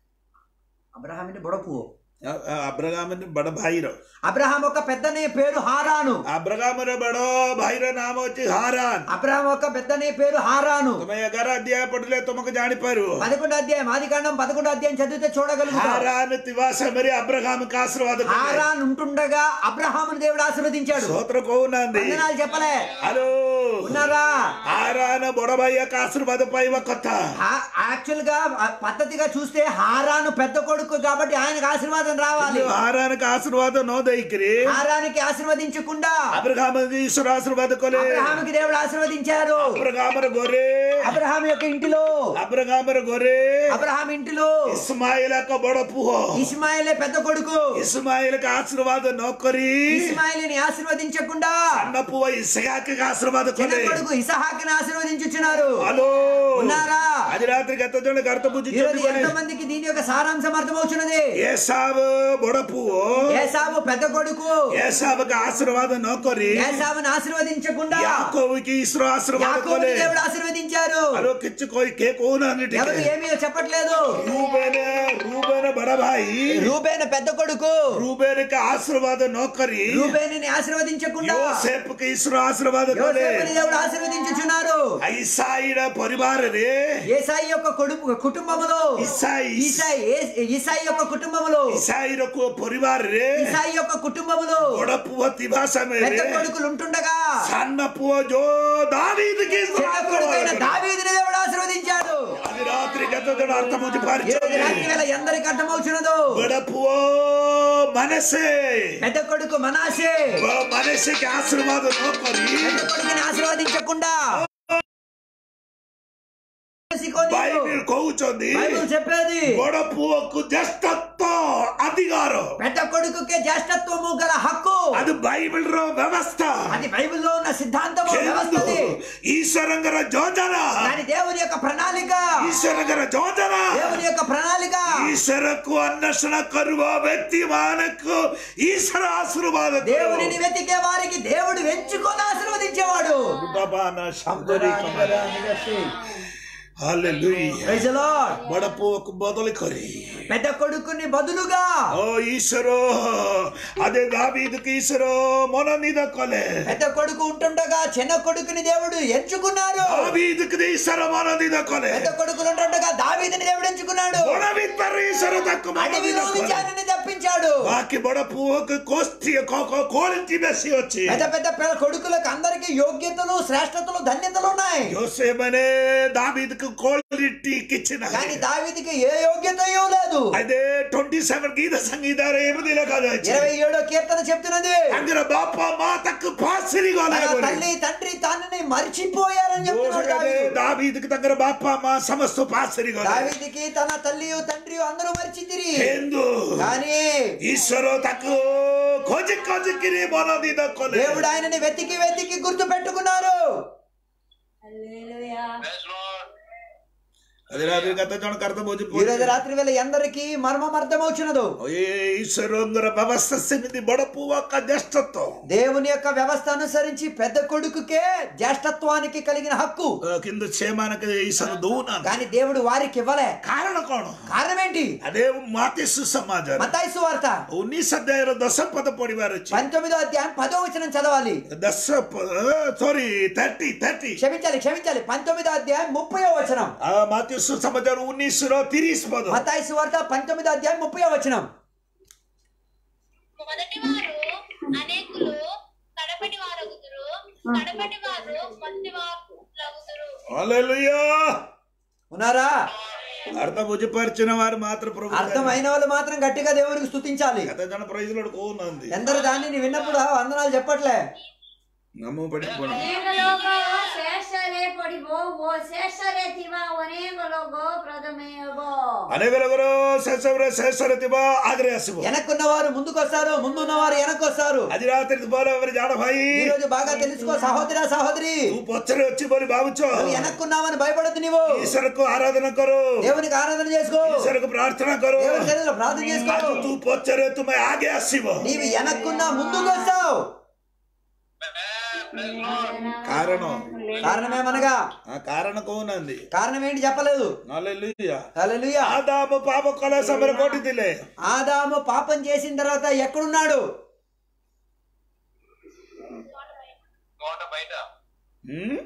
అబ్రహాం అంటే బొడపు అబ్రగామ ବଡ ଭାଇର అబ్రహాం ఒక పెద్దనే పేరు హారాను అబ్రగామର ବଡ ଭାଇର ନାମ ଅଛି ହାରାନ అబ్రహాం ఒక పెద్దనే పేరు హారాను ତମେ ଏଗାର ଅଧ୍ୟାୟ ପଢିଲେ ତମକୁ ଜାଣିପାରିବ పదకొండు అధ్యాయం ఆది కాండం పదకొండు అధ్యాయం చదివితే చూడగలుగుతాం ହାରାନ ଥିବା ସମୟରେ అబ్రగాମకు ఆశీర్వాଦ କଲେ హారాన్ ఉంటుండగా అబ్రహామును దేవుడు ఆశీర్వదించాడు స్తోత్ర କହୁନାହାନ୍ତି వందనాలు చెప్పలే హలో ఉన్నారా ହାରାନ ବଡ ଭାଇ యొక్క ఆశీర్వాଦ ପାଇବା କଥା యాక్చువల్ గా ఆ పద్ధతిగా చూస్తే హారాను పెద్ద కొడుకు కాబట్టి ఆయనకు ఆశీర్వాదం రావాలి ହାରାନକୁ ఆశీర్వాଦ ନ ଦେଇକିରି హారానికి ఆశీర్వదించకుండా అబ్రగామకి ఈశ్వర ఆశీర్వాద କଲେ అబ్రహాముకి దేవుడు ఆశీర్వదించారు అబ్రగామర గొర్రె అబ్రహాం యొక్క ఇంటిలో అబ్రగామర గొర్రె అబ్రహాం ఇంటిలో ఇస్మాయిల్ యొక్క బడ పుహ ఇస్మాయిలే పెద్ద కొడుకు ఇస్మాయిల్కి ఆశీర్వాద ନ କରି ఇస్మాయిల్ని ఆశీర్వదించకుండా ସାନ ପୁଅ ఇసహాకి ఆశీర్వాద చిన్న କଲେ కొడుకు ఇసహాకిని ఆశీర్వదించుచున్నారు హలో ఉన్నారా ଆଜି రాత్రి କେତେ ଜଣ అర్థ ఈరోజు ବୁଝିଛନ୍ତି ఎంతో మందికి దీని యొక్క సారాంశం అర్థమవుతున్నది ఏసాబ్ బడ పుଅ ఏసావు పెద్ద కొడుకు ఏసాబకి ఆశీర్వాద ନ କରି ఏసావుని ఆశీర్వదించకుండా యాకోబుకి ఈశ్వర ఆశీర్వాద యాకోబుని କଲେ దేవుడు ఆశీర్వదించారు హలో కిచ్చు కోయి కే కోనాన్ని ఎవరు ఏమీ చెప్పట్లేదు రూబేన రూబేన బడ భాయి రూబేను పెద్ద కొడుకు రూబేనకి ఆశీర్వాద ନ କରି రూబేని ఆశీర్వదించకుండా యోసేపుకి ఈశ్వర ఆశీర్వాద କଲେ యోసేపుని దేవుడు ఆశీర్వదించుచున్నారు ఐసాయిడ పరివాରରେ ఏసాయి యొక్క కొడుకు కుటుంబములో ఇసాయి ఈసాయి ఏ- ఈసాయి యొక్క కుటుంబములో ఇసాయిର కు- ପରିବାରରେ ఈసాయి యొక్క కుటుంబములో ବଡ ପୁଅ ଥିବା పెద్ద ସମୟରେ కొడుకులు ఉంటుండగా ସାନ ପୁଅ ଯୋ దావీదుకి చిన్న కొడుకైన దావీదుని దేవుడు ఆశీర్వదించాడు ଆଜି ରାତ୍ରି କେତେ ଜଣ ଅର୍ଥ ఈ రోజు ବୁଝିପାରୁଛନ୍ତି రాత్రి వేళ ఎందరికి అర్థమవుతున్నదో ବଡ ପୁଅ మనసే పెద్ద కొడుకు మనాసే మనసేకి ఆశీర్వాద ନ କରି పెద్ద కొడుకుని ఆశీర్వదించకుండా సికోనీయులు. బైబిల్ କହୁଛନ୍ତି బైబిల్ చెప్పేది ବଡ ପୁଅକୁ ଜ୍ୟେଷ୍ଠତ୍ୱ ଅଧିକାର పెద్ద కొడుకుకే జ్యేష్ఠత్వము గల హక్కు అది బైబిల్ ର ବ୍ୟବସ୍ଥା అది బైబిల్లో ఉన్న సిద్ధాంతము କିନ୍ତୁ వ్యవస్థది ଈଶ୍ୱରଙ୍କର ଯୋଜନା దాని దేవుని యొక్క ప్రణాళిక ଈଶ୍ୱରଙ୍କର ଯୋଜନା దేవుని యొక్క ప్రణాళిక ଈଶ୍ୱରକୁ ଅନ୍వేଷଣ କରୁವ ବ୍ୟକ୍ତି ମାନଙ୍କୁ ଈଶ୍ୱର ଆଶୀର୍ବାଦ దేవునిని వెతికే వారికి దేవుడు వెంచుకొని ఆశీర్వదించేవాడు Praise the Lord. ବଡ ପୁଅକୁ ବଦଳି କରି పెద్ద కొడుకుని బదులుగా ଓ ଈଶ୍ୱର అదే దావీదుకి ఈశ్వర ମନୋନୀତ କଲେ పెద్ద కొడుకు ఉంటుండగా చిన్న కొడుకుని దేవుడు ఎంచుకున్నారు దావీదుకి ఈశ్వର ମନୋନୀତ କଲେ పెద్ద కొడుకులు ఉంటుండగా దావీదిని దేవుడు ఎంచుకున్నాడు ବଡ ଭିତରେ ఈశ్వର ତାକୁ అడవిలో ମନୋନୀତ నుంచి କଲେ ఆయనని తప్పించాడు ବାକି ବଡ ପୁଅକୁ କୋଷ୍ଠି କୋଳିଟି ବେଶୀ ଅଛି పెద్ద పెద్ద పిల్ల కొడుకులకు అందరికి యోగ్యతలు శ్రేష్టతలు ధన్యతలు ఉన్నాయి ଯୋସେମାନେ ଦାବିଦକୁ తాకు క్వాలిటీ కిచ్చిన కానీ దావీదికి ఏ యోగ్యతయో లేదు అదే ట్వంటీ సెవెన్ గీత సంగీతాలు ఏమిది కాదు ఇరవై ఏడో కీర్తన చెప్తున్నది అంగర బాప మా తక్కు పాసిరి తన తల్లి తండ్రి తనని మర్చిపోయారని చెప్తున్నాడు దావీదు దావీదికి దగ్గర బాప మా సమస్త పాసిరి దావీదికి తన తల్లియు తండ్రి అందరూ మర్చితిరి ಎಂದು కానీ ಈಶ್ವರ ತಕ್ಕು ಕೋಜಿ ಕೋಜಿಕ್ಕಿರಿ ಬರೋದಿದ ಕೊಲೆ దేవుడు ఆయనని వెతికి వెతికి గుర్తు పెట్టుకున్నారు హల్లెలూయా ಅದೇ ರಾತ್ರಿ ಗತ ಜನ ಕರ್ತ ಬೋಜಿ ఈ రోజు రాత్రి వేళ ఎందరికి మర్మం అర్థమవుచున్నదు ಈಶ್ವರಂಗರ ವ್ಯವಸ್ಥೆ ಸಮಿತಿ ಬಡಪುವಕ್ಕ ಜಷ್ಟತ್ತು దేవుని యొక్క వ్యవస్థ అనుసరించి పెద్ద కొడుకుకే జ్యేష్ఠత్వానికి కలిగిన హక్కు కింద క్షేమానికి ఈశ్వర దూన కానీ దేవుడు వారికి ఇవ్వలే ಕಾರಣ ಕೋಣ కారణం ఏంటి ಅದೇ ಮಾತಿಸು ಸಮಾಜ మతాయి వార్త ಉನ್ನೀಸ್ ಅಧ್ಯಾಯ ದಶ ಪದ ಪಡಿವಾರ పంతొమ్మిదో అధ్యాయం పదో వచనం చదవాలి ದಶ ಸಾರಿ ತರ್ಟಿ ತರ್ಟಿ క్షమించాలి క్షమించాలి పంతొమ్మిదో అధ్యాయం ముప్పై వచనం ಆ ಮಾತಿಸು ಸಮಾಜ ಉನ್ನೀಸ್ ತಿರಿಸ್ ಪದ మతాయి వార్త పంతొమ్మిదో అధ్యాయం ముప్పై వచనం మొదటి వారు అనేకులు కడపటి వారగుదురు కడపటి వారు మొదటి వారు లగుదురు హల్లెలూయా ఉన్నారా అర్థం బుజ్జిపరిచిన వారు మాత్రం ప్రభు అర్థమైన వాళ్ళు మాత్రం గట్టిగా దేవునికి స్తుతించాలి గత జన ప్రైజులు కోనంది ఎందరు దాన్ని విన్నప్పుడు వందనాలు చెప్పట్లే నమ్ము పడిపోయి ଅନେକ ଲୋକ ଶେଷରେ ପଡିବ ଓ ଶେଷରେ ଥିବା ଅନେକ ଲୋକ ପ୍ରଥମେ ହବ అనేకరొకరు శేషవరే శేషరతిబా ఆగ్రే అసిబు వెనక్కున్న వారు ముందుకు వస్తారు ముందున్న వారు వెనక్కి వస్తారు అది రాత్రి పోలే ఎవరి జాడ భాయి ఈ రోజు బాగా తెలుసుకో సహోదరా సహోదరి నువ్వు పొచ్చరి వచ్చి పోలి భావించు నువ్వు వెనక్కున్నావని భయపడద్దు నీవు ఈశ్వరకు ఆరాధన కరు దేవునికి ఆరాధన చేసుకో ఈశ్వరకు ప్రార్థన కరు దేవుని సన్నిధిలో ప్రార్థన చేసుకో అది తూ పొచ్చరి తుమ్మే ఆగే అసిబు నీవు వెనక్కున్నా ముందుకు వస్తావు కారణం కారణమేమనగా ఆ కారణం కోనంది కారణం ఏంటి చెప్పలేదు హల్లెలూయా హల్లెలూయా ఆదాము పాప కొల సమర కొట్టిదిలే ఆదాము పాపం చేసిన తర్వాత ఎక్కడున్నాడు హ్మ్?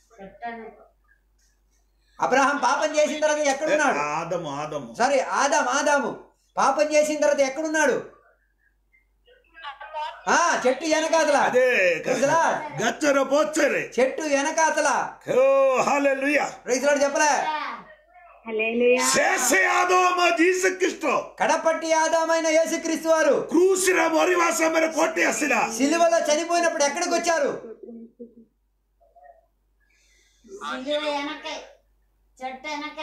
అబ్రహాం పాపం చేసిన తర్వాత ఎక్కడున్నాడు ఆదము ఆదము సారీ ఆదాం ఆదాము పాపం చేసిన తర్వాత ఎక్కడున్నాడు ఆ చెట్టు వెనకాతల అదే తెలుసులా? గచ్చర పొచ్చరి చెట్టు వెనకాతల ఓ హల్లెలూయా రైతులాడు చెప్పలే హల్లెలూయా శేషే ఆదోమ జీసక్రిస్తో కడపట్టి ఆదామైన యేసుక్రీస్తు వారు క్రూసిర మొరివాస మేర కొట్టి అసిల సిలువలో చనిపోయినప్పుడు ఎక్కడికి వచ్చారు సిలువ వెనక చెట్టు వెనక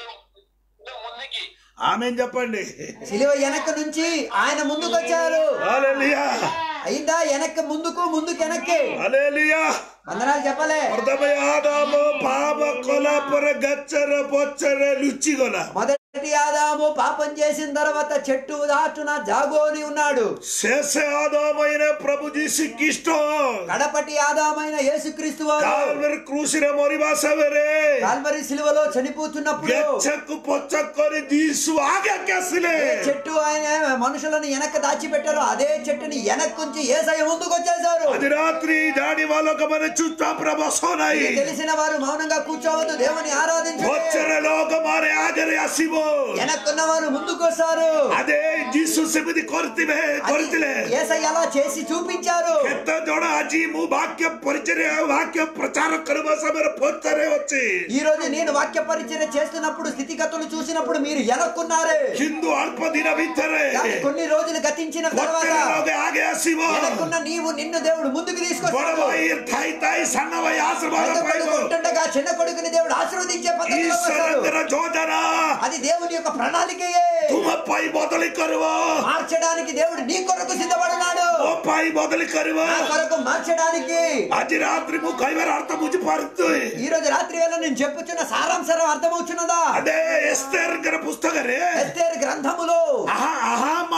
ఆమె చెప్పండి సిలువ వెనక నుంచి ఆయన ముందుకు వచ్చారు హల్లెలూయా అయిందా వెనక్కి ముందుకు ముందుకు వెనక్కి హల్లెలూయా వందనాలు చెప్పలే ప్రథమ ఆదాము పాప కొల పర గచ్చర పొచ్చర లుచ్చిగొల మొదటి ఆదాము పాపం చేసిన తర్వాత చెట్టు దాటున జాగోని ఉన్నాడు శేష ఆదామైన ప్రభు జీసక్రిస్తో కడపటి ఆదామైన యేసుక్రీస్తు వారు కాల్వరి క్రూసిర మొరివాస మేరే కాల్వరి సిలువలో చనిపోతున్నప్పుడు గచ్చకు పొచ్చకొని దీసు ఆగಕ್ಕೆ అసిలే ఏ చెట్టు ఆయన మనుషులను వెనక దాచిపెట్టారు అదే చెట్టుని వెనక్కుంచి ఏసయ్య ముందుకు వచ్చేసారు అది రాత్రి దాడి వాళ్ళొక మన చుట్టా ప్రభసోనాయి ఇది తెలిసిన వారు మౌనంగా కూర్చోవద్దు దేవుని ఆరాధించండి పొచ్చర లోక మారే ఆగరే అసిబో వెనక్కున్న వారు ముందుకు వస్తారు ಅದೇ ಜೀಸು ಸಮಿತಿ ಕೊರ್ತಿವೆ ಕೊರತಿಲೆ ఏసయ్య అలా చేసి చూపించారు ಕೆತ್ತ ಜೋಡ ಅಜಿ ಮು ವಾಕ್ಯ ಪರಿಚಯ ವಾಕ್ಯ ಪ್ರಚಾರ ಕರುವ ಸಮಯ ಪೋತಾರೆ వచ్చి ఈ రోజు నేను వాక్య పరిచయం చేస్తున్నప్పుడు స్థితిగతులు చూసినప్పుడు మీరు వెనక్కున్నారే ಹಿಂದೂ ಅಲ್ಪ ದಿನ ಬಿತ್ತರೆ కానీ కొన్ని రోజులు గతించిన తర్వాత ಒತ್ತರలోಗೆ ಹಾಗೆ ಹಸಿವ వెనక్కున్న నీవు నిన్ను దేవుడు ముందుకు తీసుకొస్తాడు ಬಡವಾಯಿ ತಾಯಿ ತಾಯಿ ಸಣ್ಣವಾಯಿ ಆಶೀರ್ವಾದ పెద్ద కొడుకు ಪಡೆದು ఉంటుండగా చిన్న కొడుకుని దేవుడు ఆశీర్వదించే పద్ధతిలో వస్తాడు ಈಶ್ವರಂಗರ ಜೋಜನ అది దేవుని యొక్క ప్రణాళికయే ತುಮಪ್ಪಾಯಿ ಮೊದಲಿ ಕರುವ మార్చడానికి దేవుడు నీ కొరకు సిద్ధపడున్నాడు ಒಪ್ಪಾಯಿ ಮೊದಲಿ ಕರುವ నా కొరకు మార్చడానికి ಅಜಿ ರಾತ್ರಿ ಮು ಕೈವರ ಅರ್ಥ ಮುಜಿ ಪಾರ್ತು ఈ రోజు రాత్రి వేళ నేను చెప్పుచున్న సారాంశం అర్థమవుతున్నదా ಅದೇ ಎಸ್ತೇರ್ಗರ ಪುಸ್ತಕ ರೇ ఎస్తేరు గ్రంథములో ಅಹಾ ಅಹಾಮ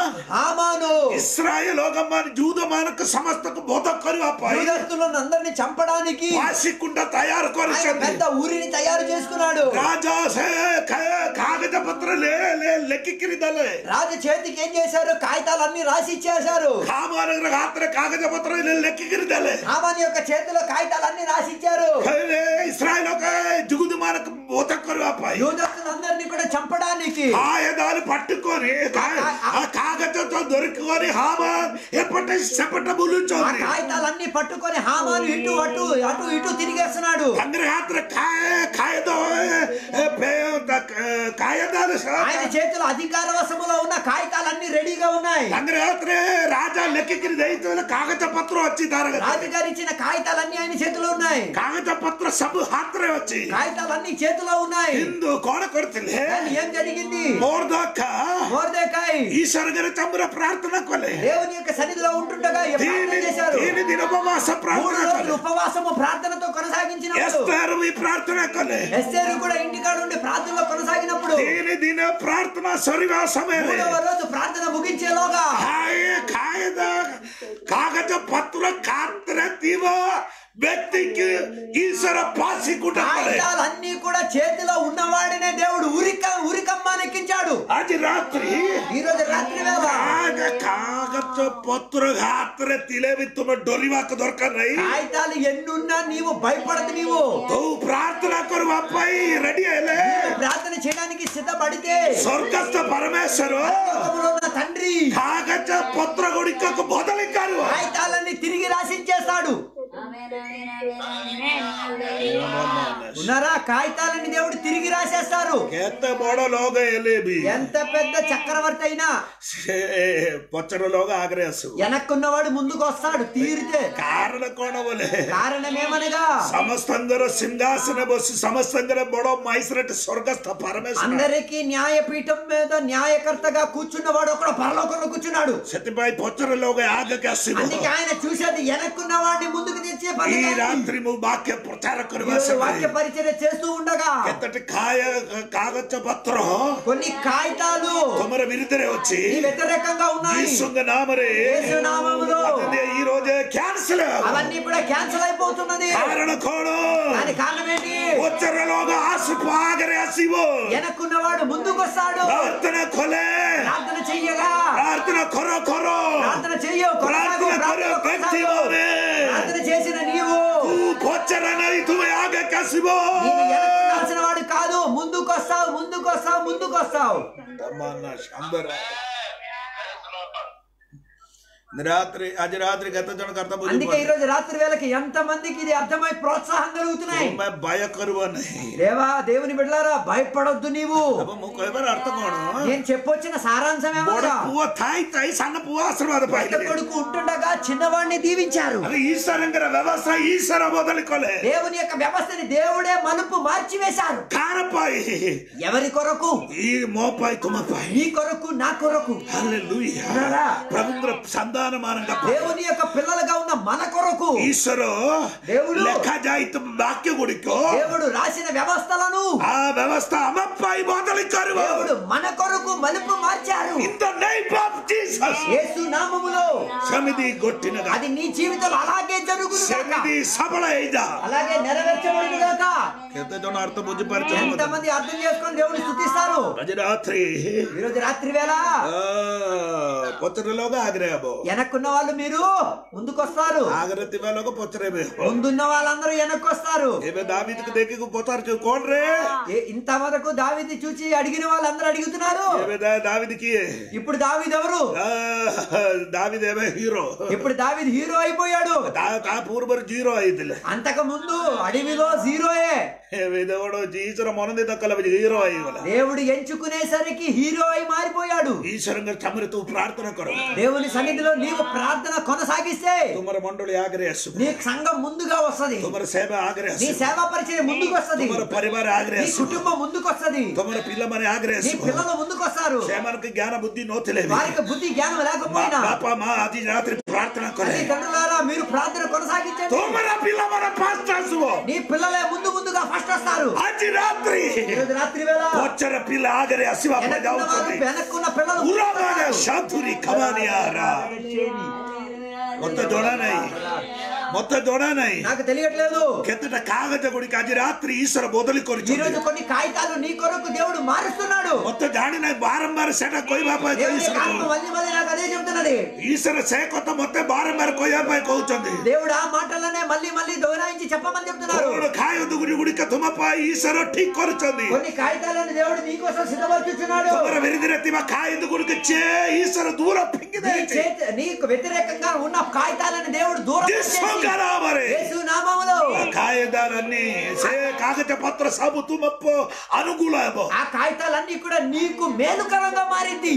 హామాను ఇస్రాయేల్ లోకమ్మాని జూదమానకు సమస్తకు బోధ కరువు యూదస్తులను అందరిని చంపడానికి వాసికుండ తయారు ఆయన కొరిచింది పెద్ద ఊరిని తయారు చేసుకున్నాడు రాజా సే క- కాగజ పత్ర లే లే లెక్కిరిదలే రాజు చేతికి ఏం చేశారు కాగితాలన్నీ రాసి ఇచ్చేశారు కామానగర గాత్ర కాగజ పత్ర లెక్కిరిదలే హామాని యొక్క చేతిలో కాగితాలన్నీ రాసి ఇచ్చారు ఇస్రాయేల్ ఒక జుగుదుమానకు బోధ కరువు అప్పాయి యూదస్తులందరినీ కూడా చంపడానికి ఆయుధాలు పట్టుకొని కా- ఆ కాగజంతో దొరుకుకొని హామాన్ ఎప్పటి సెపట ఆ బులుచోంది కాగితాలన్నీ పట్టుకొని హామాను ఇటు అటు అటు ఇటు తిరిగేస్తున్నాడు ಅಂದ್ರೆ ಹತ್ರ ಕಾಯ ಕಾಯ್ದು ಕಾಯದಾಲು ఆయన చేతిలో అధికార వశములో ఉన్న కాగితాలన్నీ రెడీగా ఉన్నాయి ಅಂದ್ರೆ ರಾತ್ರಿ ರಾಜ ಲೆಕ್ಕಕ್ಕಿರಿ ದೈತ್ಯ ಕಾಗದ ಪತ್ರ ಹಚ್ಚಿದ್ದಾರೆ రాజుగారు ఇచ్చిన కాగితాలన్నీ ఆయన చేతిలో ఉన్నాయి ಕಾಗದ ಪತ್ರ ಸಬ್ ಹಾತ್ರೆ ಹಚ್ಚಿ కాగితాలన్నీ చేతిలో ఉన్నాయి ಇಂದು ಕೋಣ ಕೊಡ್ತಿಲ್ಲ కానీ ఏం జరిగింది ಮೋರ್ದಕ್ಕ మోర్దేకాయ్ ಈಶ್ವರಗರ ಚಂದ್ರ ಪ್ರಾರ್ಥನಾ ಕೊಲೆ దేవుని యొక్క సన్నిధిలో ఉంటుండగా ఏ ప్రార్థన దీని చేశారు దీని దిన ఉపవాಸ మూడు ಪ್ರಾರ್ಥನಾ రోజులు ಕೊಲೆ ఉపవాసము ప్రార్థనతో కొనసాగించినప్పుడు ಎಸ್ತಾರು ಈ ಪ್ರಾರ್ಥನಾ ಕೊಲೆ ఎస్సేరు కూడా ఇంటికాడ ఉండి ప్రార్థనలో కొనసాగినప్పుడు దీని దిన ప్రార్థన సరిగా సమయం మూడవ రోజు ప్రార్థన ముగించేలోగా ಕಾಯ ಕಾಯದ ಕಾಗದ ಪತ್ರ ಕಾತ್ರ ತೀವ ವ್ಯಕ್ತಿಗೆ ಈಶ್ವರ ಪಾಸಿ ಕುಟುಂಬ కాగితాలన్నీ కూడా చేతిలో ఉన్నవాడినే దేవుడు ఉరిక ఉరికమ్మానెక్కించాడు ಆಜ ರಾತ್ರಿ ఈ రోజు రాత్రి వేళ ಕಾಗ ಕಾಗದ ಪತ್ರ ಹಾತ್ರ ತಿಲೇವಿ ತುಮ ಡೊರಿವಾಕ ದೊರಕನೈ కాగితాలు ఎన్నున్నా నీవు భయపడదు నీవు ತೂ ಪ್ರಾರ್ಥನಾ ಕೊರು ಅಪ್ಪಾಯಿ ರೆಡಿ ಅಲ್ಲೇ ప్రార్థన చేయడానికి సిద్ధపడితే ಸ್ವರ್ಗಸ್ಥ ಪರಮೇಶ್ವರ లోకములో ఉన్న తండ్రి ಕಾಗದ ಪತ್ರ ಗುಡಿಕಕ್ಕೆ ಬದಲಿಕಾರು కాగితాలన్నీ తిరిగి రాసించేస్తాడు ఆమేన్ ఆమేన్ ఆమేన్ ఆమేన్ ఉన్నారా కాగితాలని దేవుడు తిరిగి రాసేస్తారు ಕೆತ್ತ ಬಡ ಲೋಗ ಎಲ್ಲಿ ಬಿ ఎంత పెద్ద చక్రవర్తి అయినా పొచ్చడ లోగ ಆಗ್ರಹಿಸು వెనక్కున్నవాడు ముందుకు వస్తాడు తీరితే ಕಾರಣ ಕೋಣವಲೆ కారణమేమనగా సమస్తంగర సింహాసన బస్సు సమస్తంగర బొడో మైసరట్ స్వర్గస్థ పరమేశ్వర అందరికీ న్యాయపీఠం మీద న్యాయకర్తగా కూర్చున్నవాడు ఒకడు పరలోకంలో కూర్చున్నాడు సతిపై పొచ్చరలోగ ఆగಕ್ಕೆ ಹಸಿದು అందుకే ఆయన చూసేది వెనక్కున్న వాడిని ముందుకు తెచ్చే ఈ పని రాత్రి ము వాక్య ప్రచార ఈరోజు వాక్య పరిచర్య చేస్తూ ఉండగా ఎంతటి కాయ కాగచ్చ పత్ర కొన్ని కాగితాలు తమర విరుదరే వచ్చి ఈ వ్యతిరేకంగా ఉన్నాయి ఈసుంగ నామరే యేసు నామములో అదే ఈ రోజే క్యాన్సిల్ అవన్నీ కూడా క్యాన్సిల్ అయిపోతున్నది కారణ కోణం దాని కారణం ఏంటి పొచ్చరలోగ ఆసుపు ఆగరే హసివు వెనక్కున్నవాడు ముందుకు వస్తాడు ప్రార్థన కొలే ప్రార్థన చెయ్యగా ప్రార్థన కొర కొర ప్రార్థన చెయ్యు కొనసాగు, ప్రార్థన కొర ప్రార్థన వ్యక్తి కొనసాగు. ప్రార్థన చేసిన నీవు పొచ్చరనై తుమ ఆగಕ್ಕೆ హసివు నీవు వెనక్కి వాడు కాదు ముందుకు వస్తావు ముందుకు వస్తావు ముందుకు వస్తావు ತಮ್ಮನ್ನ ಶಂಬರ రాత్రి అది రాత్రి గత జన కర్త అందుకే ఈ రోజు రాత్రి వేళకి ఎంత మందికి ఇది అర్థమై ప్రోత్సాహం కలుగుతున్నాయి ಭಯ ಕರುವನೆ దేవా దేవుని బిడ్డలారా భయపడొద్దు నీవు ಅಪ್ಪ ಮುಖ ఎవరు అర్థ కోಣ నేను చెప్పొచ్చిన సారాంశం ఏమనగా పువ్వ తాయి తాయి సన్న పువ్వ ఆశీర్వాద పెద్ద పాయి కొడుకు ఉంటుండగా చిన్నవాడిని దీవించారు అది ఈశ్వరంగర వ్యవస్థ ఈశ్వర మొదలుకోలే దేవుని యొక్క వ్యవస్థని దేవుడే మలుపు మార్చివేశారు కారపాయి ఎవరి కొరకు ఈ మోపాయి తుమపాయి నీ కొరకు నా కొరకు హల్లెలూయా ఉన్నారా? పవిత్ర సంధానమానంగా దేవుని యొక్క పిల్లలుగా ఉన్న మన కొరకు ఈశ్వరు దేవుడు లెక్క జాయిత వాక్య గుడికో దేవుడు రాసిన వ్యవస్థలను ఆ వ్యవస్థ అమప్పాయి మొదలుకారు దేవుడు మన కొరకు మలుపు మార్చారు in the name of Jesus యేసు నామములో సమిది కొట్టినగా అది నీ జీవితంలో అలాగే జరుగును గాక. సమిది సబಳ ఐద అలాగే నెరవేర్చబడును గాక ఎంత జన అర్థ బుజ్జిపరిచయం ఎంతమంది అర్థం చేసుకొని దేవుని స్థుతిస్తారు అది రాత్రి ఈరోజు రాత్రి వేళ పొచ్చరలోగా ఆగ్రహబో వెనక్కున్న వాళ్ళు మీరు ముందుకొస్తారు ఆగరతి వాళ్ళకు పొచ్చరేమే ముందున్న వాళ్ళందరూ వెనక్కి వస్తారు ఏమే దావిదికి దేకి పోతారు చూకోండ్రే ఏ- ఇంత వరకు దావిది చూచి అడిగిన వాళ్ళందరూ అడుగుతున్నారు ఏమే దా- దావిదికి ఇప్పుడు దావిది ఎవరు ఆ, దావిదేమే హీరో ఇప్పుడు దావిది హీరో అయిపోయాడు దా- దా పూర్వరు జీరో ఐదులే అంతకు ముందు అడవిలో జీరోయే దేవుడు ఈశ్వర మొనంది దక్కల హీరో అయ్యి దేవుడు ఎంచుకునేసరికి హీరో అయి మారిపోయాడు ఈశ్వరంగా చమరితూ ప్రార్థన కొర దేవుని సన్నిధిలో నీవు ప్రార్థన కొనసాగిస్తే తుమర మండలి ఆగ్రహసు నీ సంఘం ముందుగా వస్తది తుమర సేవ నీ ఆగ్రహసు సేవా పరిచయం ముందుకు వస్తది తుమర పరివార నీ ఆగ్రహసు కుటుంబం ముందుకు వస్తది తుమర పిల్లమని నీ ఆగ్రహసు పిల్లలు ముందుకు వస్తారు సేమనకు జ్ఞాన బుద్ధి నోతలేవి వారికి బుద్ధి జ్ఞానం మా లేకపోయినా పాప మా అది రాత్రి ప్రార్థన కొరే తల్లి తండ్రులారా మీరు ప్రార్థన కొనసాగించండి తుమర పిల్లమన పాస్టాసు నీ పిల్లలే ముందు ముందుగా ఫస్ట్ వస్తారు అది రాత్రి ఈరోజు రాత్రి వేళ వచ్చర పిల్ల ఆగరే అసివ వెనక్కున్న వాళ్ళు, అవుతుంది వెనక్కున్న పిల్లలు ఉరామాన శాంతురి కమానియారా మొత్త జోడానై మొత్త జోడానై నాకు తెలియట్లేదు ಕೆತ್ತಟ ಕಾಗದ ಗುಡಿಕ ಅಜಿ ರಾತ್ರಿ ಈಶ್ವರ ಮೊದಲು ఈ ಕೊರಿಚು రోజు కొన్ని కాగితాలు నీ కొరకు దేవుడు మారుస్తున్నాడు మొత్తం జాడిన బారంబార సెట కొయ్య బాపాయ్ దేవుని యొక్క ఆత్మ మళ్ళీ మళ్ళీ నాకు అదే చెబుతున్నది ఈశ్వర సేకొత్త మొత్తం బారంబార కొయ్యబాయ్ కోచుంది దేవుడు ఆ మాటలనే మళ్ళీ మళ్ళీ దోరాయించి చెప్పమని చెప్తున్నారు దేవుడు కాయొద్దు గుడి గుడిక తుమపాయ్ ఈశ్వర ఠీక్ కొరుచుంది కొన్ని కాగితాలను దేవుడు నీకోసం సిద్ధపరుచుచున్నాడు తుమర విరిదిరెత్తిమ కాయొద్దు గుడికి చే ఈశ్వర దూర పింగిదే నీ చేతి నీకు వ్యతిరేకంగా ఉన్న కాగితాలను దేవుడు దూరం దిస్ చేసి నామరే యేసు నామములో కాయదాలన్నీ సే కాగజ పత్ర సబు తుమప్పో అనుకూల ఆ కాగితాలన్నీ కూడా నీకు మేలుకరంగా మారింది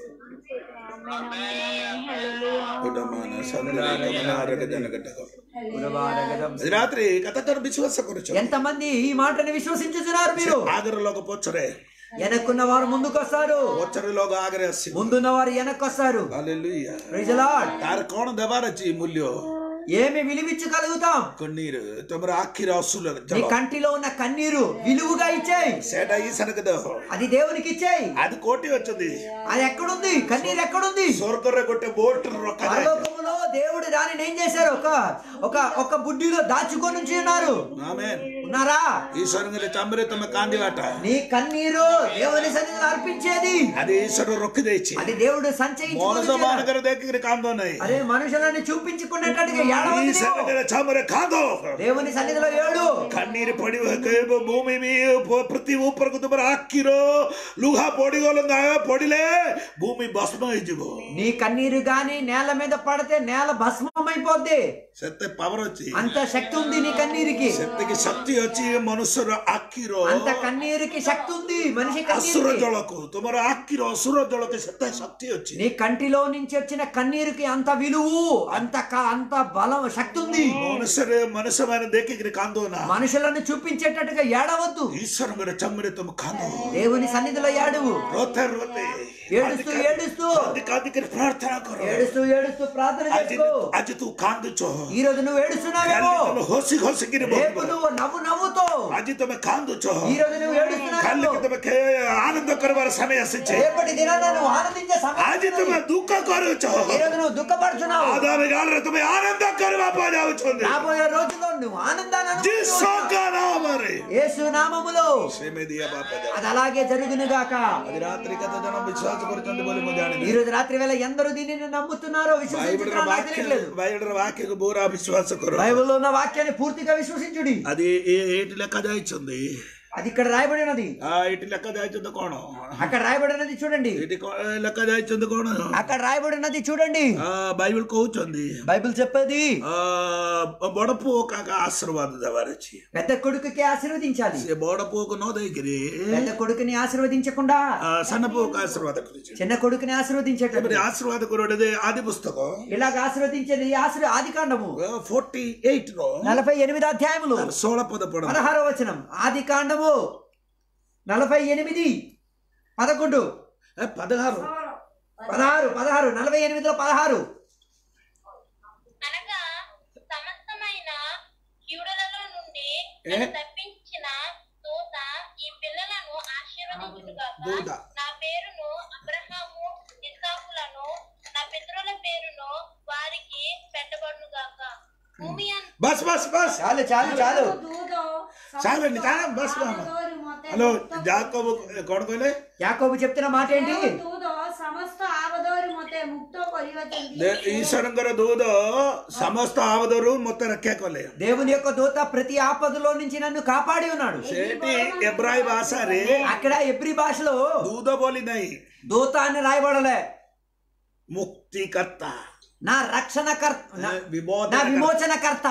అది రాత్రి కథతో విశ్వాస కొరచు ఎంతమంది ఈ మాటని విశ్వసించుతున్నారు మీరు ఆగరలోకి పోచ్చరే వెనక్కున్న వారు ముందుకు వస్తారు పోచ్చరిలోకి ఆగరే అస్సి ముందున్న వారు వెనక్కి వస్తారు హల్లెలూయా Praise the Lord. ତାର କଣ ଦେବାର ଅଛି ମୂଲ୍ୟ ఏమి విలువించగలుగుతాం କన్నୀର ତମର ଆଖିର ଅସୁଲ నీ కంటిలో ఉన్న కన్నీరు విలువగా ఇచ్చేయి ସେଟା ఈశానకు ଦେହ అది దేవునికి ఇచ్చేయి అది కోటి వచ్చింది అది ఎక్కడుంది కన్నీరు ఎక్కడుంది ସ୍ୱର୍ଗରେ ଗୋଟେ ବୋଟ ରଖାଯାଇଛି పరలోకములో దేవుడు దానిని ఏం చేశారు ఒక ఒక ఒక బుడ్డిలో దాచుకొని ఉంచి ఉన్నారు ఆమేన్ ఉన్నారా ఈశ్వరుని చంబరే తమ కాందివాట నీ కన్నీరు దేవుని సన్నిధిలో అర్పించేది అది ఈశ్వరు రొక్కిదేచి అది దేవుడు ମଣିଷ సంచయించుకొని ମାନଙ୍କର ଦେଖିକିରି କାନ୍ଦ ନାହିଁ అదే మనుషులని చూపించుకునేటట్టుగా ఏడవద్దు నీవు. ఈశ్వరుని చంబరే కాంଦ దేవుని సన్నిధిలో ఏడు కన్నీరు పడి భూమి మీ పృథ్వీ ଉପରକୁ ତୁମର ଆଖିର ଲୁହା ପଡିଗଲ ପଡିଲେ ଭୂମି ଭସ୍ମ ହେଇଯିବ నీ కన్నీరు గాని నేల మీద పడితే నేల భస్మం అయిపోద్ది ସେତେ ପାୱାର ଅଛି అంత శక్తి ఉంది నీ కన్నీరుకి ସେତିକି ଶକ୍ତି ଅଛି ମନୁଷ୍ୟର ଆଖିର అంత కన్నీరుకి శక్తి ఉంది మనిషి ଅସୁର కన్నీరుకి ଜଳକୁ ତୁମର ଆଖିର ଅସୁର ଜଳକୁ ସେତେ ଶକ୍ତି ଅଛି నీ కంటిలో నుంచి వచ్చిన కన్నీరుకి అంత విలువ అంత క- అంత బలం శక్తి ఉంది ମନୁଷ୍ୟରେ ମନୁଷ୍ୟମାନେ ଦେଖିକିରି କାନ୍ଦ ନା మనుషులను చూపించేటట్టుగా ఏడవద్దు ଈଶ୍ୱରଙ୍କର ଚମରେ ତୁମ କାନ୍ଦ దేవుని సన్నిధిలో ఏడువు ରୋତେ ରୋତେ ఏడుస్తూ ఏడుస్తూ କାନ୍ଦି କାନ୍ଦିକିରି ପ୍ରାର୍ଥନା କର ఏడుస్తూ ఏడుస్తూ ప్రార్థన ଆଜି చేసుకో ଆଜି ତୁ କାନ୍ଦୁଛ ఈ రోజు నువ్వు କାଲି ఏడుస్తున్నావేమో ତମେ ହସି ହସିକିରି రేపు ବସିବ నువ్వు నవ్వు నవ్వుతో ଆଜି ତମେ କାନ୍ଦୁଛ ఈ రోజు నువ్వు ఏడుస్తున్నావేమో କାଲିକି ତମେ କେ- ଆନନ୍ଦ କରିବାର ସମୟ ଆସିଛି రేపటి దినాన నువ్వు ఆనందించే సమయం ଆଜି ఉన్నది. ତୁମେ ଦୁଃଖ କରୁଛ ఈ రోజు నువ్వు దుఃఖపడుతున్నావు ଆଗାମୀ କାଳରେ ତୁମେ ଆନନ୍ଦ କରିବା ପାଇଁ ଯାଉଛନ୍ତି రాబోయే రోజుల్లో నువ్వు ఆనందాన్ని అనుభవించు. ଯୀଶୁଙ୍କ ନାମରେ యేసు నామములో ସେମିତି ହେବା ପାଇଁ ଯାଉଛି। అది అలాగే జరుగును గాక ଆଜି ରାତ୍ରି କେତେ ଜଣ ବିଶ୍ୱାସ କରୁଛନ୍ତି ବୋଲି ମୁଁ ఈ ଜାଣିନି రోజు రాత్రి వేళ ఎందరూ దీనిని నమ్ముతున్నారో బైబిల్ର విశ్వసించుతున్నారో నాకు వాక్య తెలియట్లేదు బైబిల్ର వాక్ୟକୁ ପୁରା ବିଶ୍ୱାସ କର బైబిల్లో ఉన్న వాక్యాన్ని పూర్తిగా విశ్వసించుడి అది ఏ- ఏటి లెక్క ଯାଇଛନ୍ତି అది ఇక్కడ రాయబడి ఉన్నది ఆ ଏଠି ଲେଖା ଯାଇଛନ୍ତି କଣ అక్కడ రాయబడి ఉన్నది చూడండి ଏଠି କ- ଲେଖା ଯାଇଛନ୍ତି କଣ అక్కడ రాయబడి ఉన్నది చూడండి ఆ, బైబిల్ କହୁଛନ୍ତି బైబిల్ చెప్పేది ఆ, ବଡ ପୁଅ କାକା ଆଶୀର୍ବାଦ ଦେବାର ଅଛି పెద్ద కొడుకుకి ఆశీర్వదించాలి ସେ ବଡ ପୁଅକୁ ନ ଦେଇକିରି పెద్ద కొడుకుని ఆశీర్వదించకుండా ఆ, ସାନ ପୁଅକୁ ఆశీర్ବାଦ କରିଛି చిన్న కొడుకుని ఆశీర్వదించేటప్పుడు ଏପରି ఆశీర్ବାଦ କରିବେ ଆଦି పుస్తକ ఇలాగ ఆశీర్వదించేది ఆశీర్ ఆది కాండము ఫోర్టీ ఎయిట్ ର నలభై ఎనిమిది అధ్యాయములు ଷୋହଳ ପଦ ପଢ పదహారో వచనం ఆది కాండము నలభై ఎనిమిది పదకొండు పదహారు పదహారు పదహారు నలభై ఎనిమిదిలో పదహారు అనగా సమస్తమైన కీడులలో నుండి ఏ? నన్ను తప్పించిన దూత ఈ పిల్లలను ఆశీర్వదించుగాక దూత. నా పేరును అబ్రహాము ఇస్సాకులను నా పితరుల పేరును వారికి పెట్టబడును గాక భూమి అంత బస్ బస్ బస్ చాలు చాలు చాలు దూదో చాలండి, చాలు, బస్ బామ్మ. హలో జాకోబు କଣ କହିଲେ యాకోబు చెప్తున్న మాట ఏంటి ଦୂତ ସମସ୍ତ ଆବଦରୁ ମତେ ମୁକ୍ତ କରିବାଛନ୍ତି ଦେ- ଈଶ୍ୱରଙ୍କର ଦୂତ ସମସ୍ତ ଆବଦରୁ ମତେ ରକ୍ଷା କଲେ దేవుని యొక్క దూత ప్రతి ఆపదలో నుంచి నన్ను కాపాడి ఉన్నాడు ସେଠି ଏବ୍ରାହି ଭାଷାରେ అక్కడ ఎబ్రి భాషలో ଦୂତ ବୋଲି ନାହିଁ దూత అని రాయబడలే ମୁକ୍ତିକର୍ତ୍ତା నా రక్షణ కర్త నా ବିମోଚନ విమోచన కర్త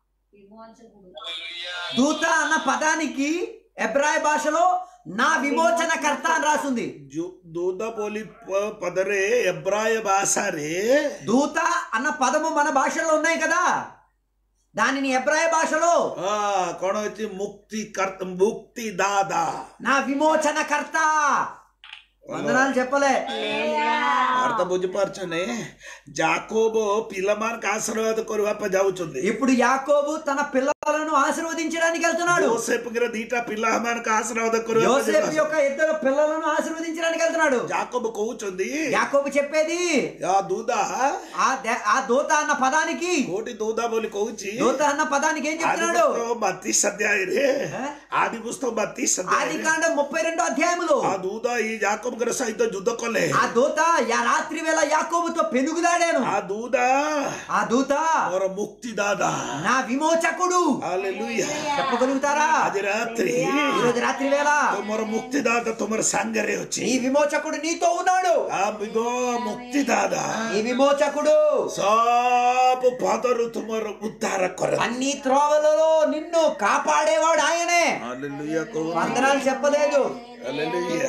దూత అన్న పదానికి ఎబ్రాయ భాషలో నా విమోచన కర్త అని రాసింది ଦୂତ ବୋଲି ପ- ପଦରେ ଏବ୍ରାୟ ଭାଷାରେ దూత అన్న పదము మన భాషలో ఉన్నాయి కదా దానిని ఎబ్రాయ భాషలో ఆ, କଣ ଅଛି ମୁକ୍ତିକର୍ତ୍ତା ମୁକ୍ତି ଦାଦା నా విమోచన కర్త వందనాలు చెప్పలే ଅର୍ଥ ବୁଝିପାରୁଛନ୍ତି ଜାକୋବ ପିଲାମାନଙ୍କୁ ଆଶୀର୍ବାଦ କରିବା ପାଇଁ ଯାଉଛନ୍ତି ఇప్పుడు యాకోబు తన పిల్లలను ఆశీర్వదించడానికి వెళ్తున్నాడు యోసేపుଙ୍କର ଦିଟା ପିଲାମାନଙ୍କୁ ଆଶୀର୍ବାଦ କରିବା ପାଇଁ యోసేపు ଯାଉଛନ୍ତି। యొక్క ఇద్దరు పిల్లలను ఆశీర్వదించడానికి వెళ్తున్నాడు ଜାକୋବ କହୁଛନ୍ତି యాకోబు చెప్పేది ఆ దూదా ఆ దే- ఆ దూత అన్న పదానికి కోటి దూదా ବୋଲି କହୁଛି దూత అన్న పదానికి ఏం ఆది చెప్తున్నాడు పుస్తకం బత్తీస్ అధ్యాୟରେ ఆది పుస్తకం బత్తీస్ ఆది అధ్యాୟରେ కాండం ముప్పై రెండో అధ్యాయములో ఆ దూద ఈ యాకోబుగర సహిత యుద్ధ కଲେ ఆ దూత యా రాత్రి వేళ యాకోబుతో పెనుగుదాడాను ఆ దూద ఆ దూత ମୋର ମୁକ୍ତି ଦାଦା నా విమోచకుడు Hallelujah. చెప్పగలుగుతారా ଆଜି ରାତ୍ରି ఈ రోజు రాత్రి వేళ ତୁମର ମୁକ୍ତିଦାତା ତୁମର ସାଙ୍ଗରେ ଅଛି నీ విమోచకుడు నీతో ఉన్నాడు ଆ ବିଭ ମୁକ୍ତିଦାତା ఈ విమోచకుడు ସବୁ ପଦରୁ ତୁମର ଉଦ୍ଧାର କର అన్ని త్రోవలలో నిన్ను కాపాడేవాడు ఆయనే Hallelujah କହୁ వందనాలు చెప్పలేదు Hallelujah.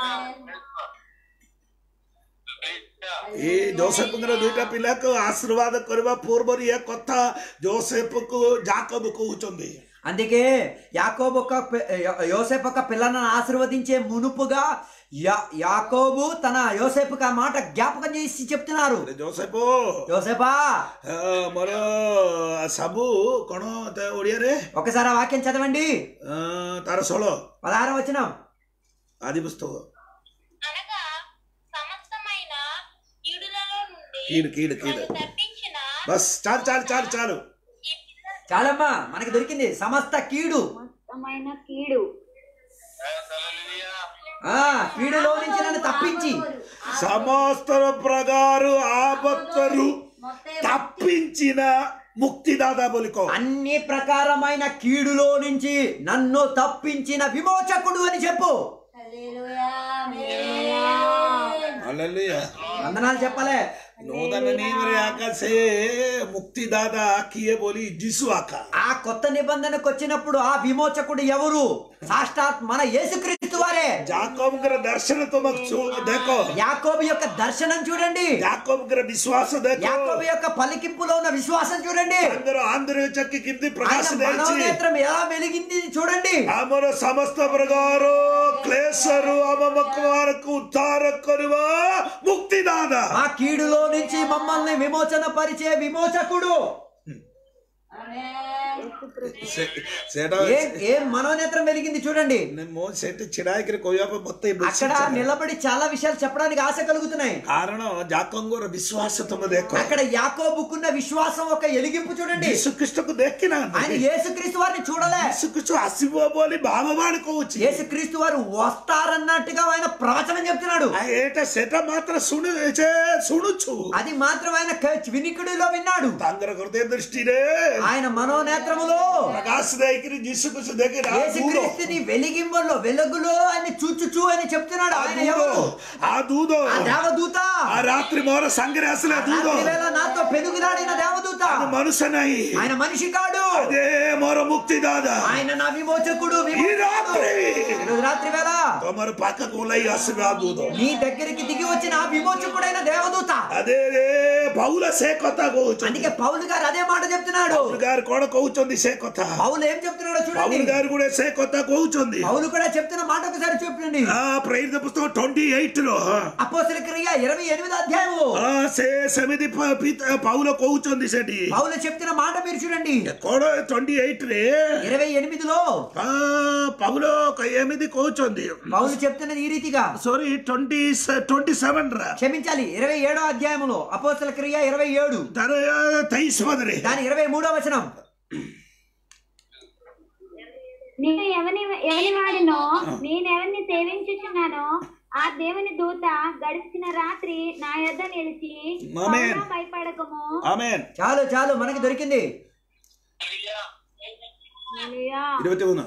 ଏଇ ଜୋସେଫଙ୍କର ଦୁଇଟା ପିଲାକୁ ଆଶୀର୍ବାଦ କରିବା ପୂର୍ବରୁ ଏ କଥା ଜୋସେଫକୁ ଜାକବ କହୁଛନ୍ତି అందుకే యాకోబు ఒక పి- యో- యోసేపు ఒక పిల్లలను ఆశీర్వదించే మునుపుగా యా- యాకోబు తన యోసేపుకి ఆ మాట జ్ఞాపకం చేసి చెప్తున్నారు ଜୋସେଫ యోసేపా ଆ, ମୋର ସବୁ କଣ ତା ଓଡ଼ିଆରେ ఒకసారి ఆ వాక్యం చదవండి ଆ, ତାର ଷୋଳ పదహారం వచనం ଆଦି పుస్తକ అనగా సమస్తమైన కీడులలో నుండి కీడు కీడు కీడు నన్ను తప్పించిన బస్ చాలు చాలు చాలు చాలు ఈ పిల్ల చాలమ్మా మనకి దొరికింది సమస్త కీడు సమస్తమైన కీడు ఆ కీడులో నుంచి నన్ను తప్పించి సమస్త ప్రకారు ఆపత్తరు తప్పించిన ముక్తిదాదా బొలికో అన్ని ప్రకారమైన కీడులో నుంచి నన్ను తప్పించిన విమోచకుడు అని చెప్పు హల్లెలూయా ఆమేన్ హల్లెలూయా వందనాలు చెప్పలే నూతన నియమరే ఆకాశే ముక్తిదాదా కియే బోలి జిసు ఆక ఆ కొత్త నిబంధనకు వచ్చినప్పుడు ఆ విమోచకుడు ఎవరు సాక్షాత్ మన యేసుక్రీస్తు వారే జాకోబుగర దర్శన తుమకు చూ దేకో యాకోబు యొక్క దర్శనం చూడండి జాకోబుగర విశ్వాస దేకో యాకోబు యొక్క పలికింపులో ఉన్న విశ్వాసం చూడండి అందరూ ఆంధ్ర చక్కి కింది ఆయన ప్రకాశ దేచి మనోనేత్రం ఎలా వెలిగింది చూడండి ଆମର ସମସ୍ତ ପ୍ରକାର କ୍ଲେଶରୁ ଆମ ମକମାନଙ୍କୁ ଉଦ୍ଧାର କରିବା ମୁକ୍ତିଦାତା ఆ కీడులో నుంచి మమ్మల్ని విమోచన పరిచే విమోచకుడు ఆమేన్ ସେ- ସେଟା ఏం ఏం మనోనేత్రం వెలిగింది చూడండి ମୁଁ ସେଠି ଛିଡା ହେଇକିରି କହିବା ପାଇଁ ମତେ ବେଶୀ అక్కడ ଇଚ୍ଛା ହେଲା। నిలబడి చాలా విషయాలు చెప్పడానికి ఆశ కలుగుతున్నాయి କାରଣ ଯାକଙ୍କର ବିଶ୍ୱାସ ତମେ ଦେଖ అక్కడ యాకోబుకున్న విశ్వాసం ఒక ఎలిగింపు చూడండి ଯୀଶୁଖ୍ରୀଷ୍ଟକୁ ఆయన ଦେଖିନାହାନ୍ତି యేసుక్రీస్తు వారిని చూడలే ଯୀଶୁଖ୍ରୀଷ୍ଟ ଆସିବ ବୋଲି ଭାବବାଣୀ କହୁଛି యేసుక్రీస్తు వారు వస్తారన్నట్టుగా ఆయన ప్రవచనం చెప్తున్నాడు ଆଉ ଏଇଟା ସେଟା ମାତ୍ର ଶୁଣୁ ଯେ ଶୁଣୁଛୁ అది మాత్రం ఆయన క- వినికిడిలో విన్నాడు ତାଙ୍କର ହୃଦୟ ଦୃଷ୍ଟିରେ ఆయన మనోనేత్రములో ପ୍ରକାଶ ଦେଇକିରି ଯୀଶୁଖ୍ରୀଷ୍ଟ ଦେଖି యేసుక్రీస్తుని వెలిగింబలో వెలుగులో ఆయన చూచుచు అని చెప్తున్నాడు ఆ ఆయన దూదో ఎవరు ఆ దూదో ఆ దేవదూత ఆ రాత్రి మోర సంగరే అసలే దూదో రాత్రి వేళ నాతో పెనుగులాడిన దేవదూత అది మనుష్య నహి ఆయన మనిషి కాడు అదే మోర ముక్తి దాదా ఆయన నా విమోచకుడు ఈ విమోచకుడు. రాత్రి ఈరోజు రాత్రి వేళ తమర పక్కకు లై అసలు ఆ దూదో నీ దగ్గరికి దిగి వచ్చిన ఆ విమోచకుడైన దేవదూత అదే పౌల సే కొత్త కହୁచు అందుకే పౌలు గారు అదే మాట చెప్తున్నాడు పౌలు గారు కూడా కହୁచండి సే కొత్త పౌలు ఏం చెప్తున్నాడో చూడండి పౌలు గారు కూడా సే కొత్త కହୁచండి పౌలు కూడా చెప్తున్న మాట ఒకసారి చూడండి ఆ ప్రేరిత పుస్తకం ట్వంటీ ఎయిట్ లో అపోసల క్రియ ఇరవై ఎనిమిది అధ్యాయము ఆ సే సెమిది ప- పిత- పౌల కହୁచండి సెటి పౌలు చెప్తున్న మాట మీరు చూడండి కోడ ట్వంటీ ఎయిట్ రే ఇరవై ఎనిమిదిలో ఆ పౌల ఎనిమిది కହୁచండి పౌలు చెప్తున్నది ఈ రీతిగా సారీ ట్వంటీ ట్వంటీ సెవెన్ రా క్షమించాలి ఇరవై ఏడో అధ్యాయములో అపోసల క్రియ ఇరవై ఏడు దాని తైస్ మదరి దాని ఇరవై మూడో వచనం నేను ఎవని ఎవని వాడినో నేనెవరిని సేవించుచున్నానో ఆ దేవుని దూత గడిచిన రాత్రి నా యొద్ద నిలిచి ఆమేన్. "పౌలా, భయపడకము ఆమెన్ చాలు చాలు మనకి దొరికింది హల్లెలూయా. ఇరవై మూడు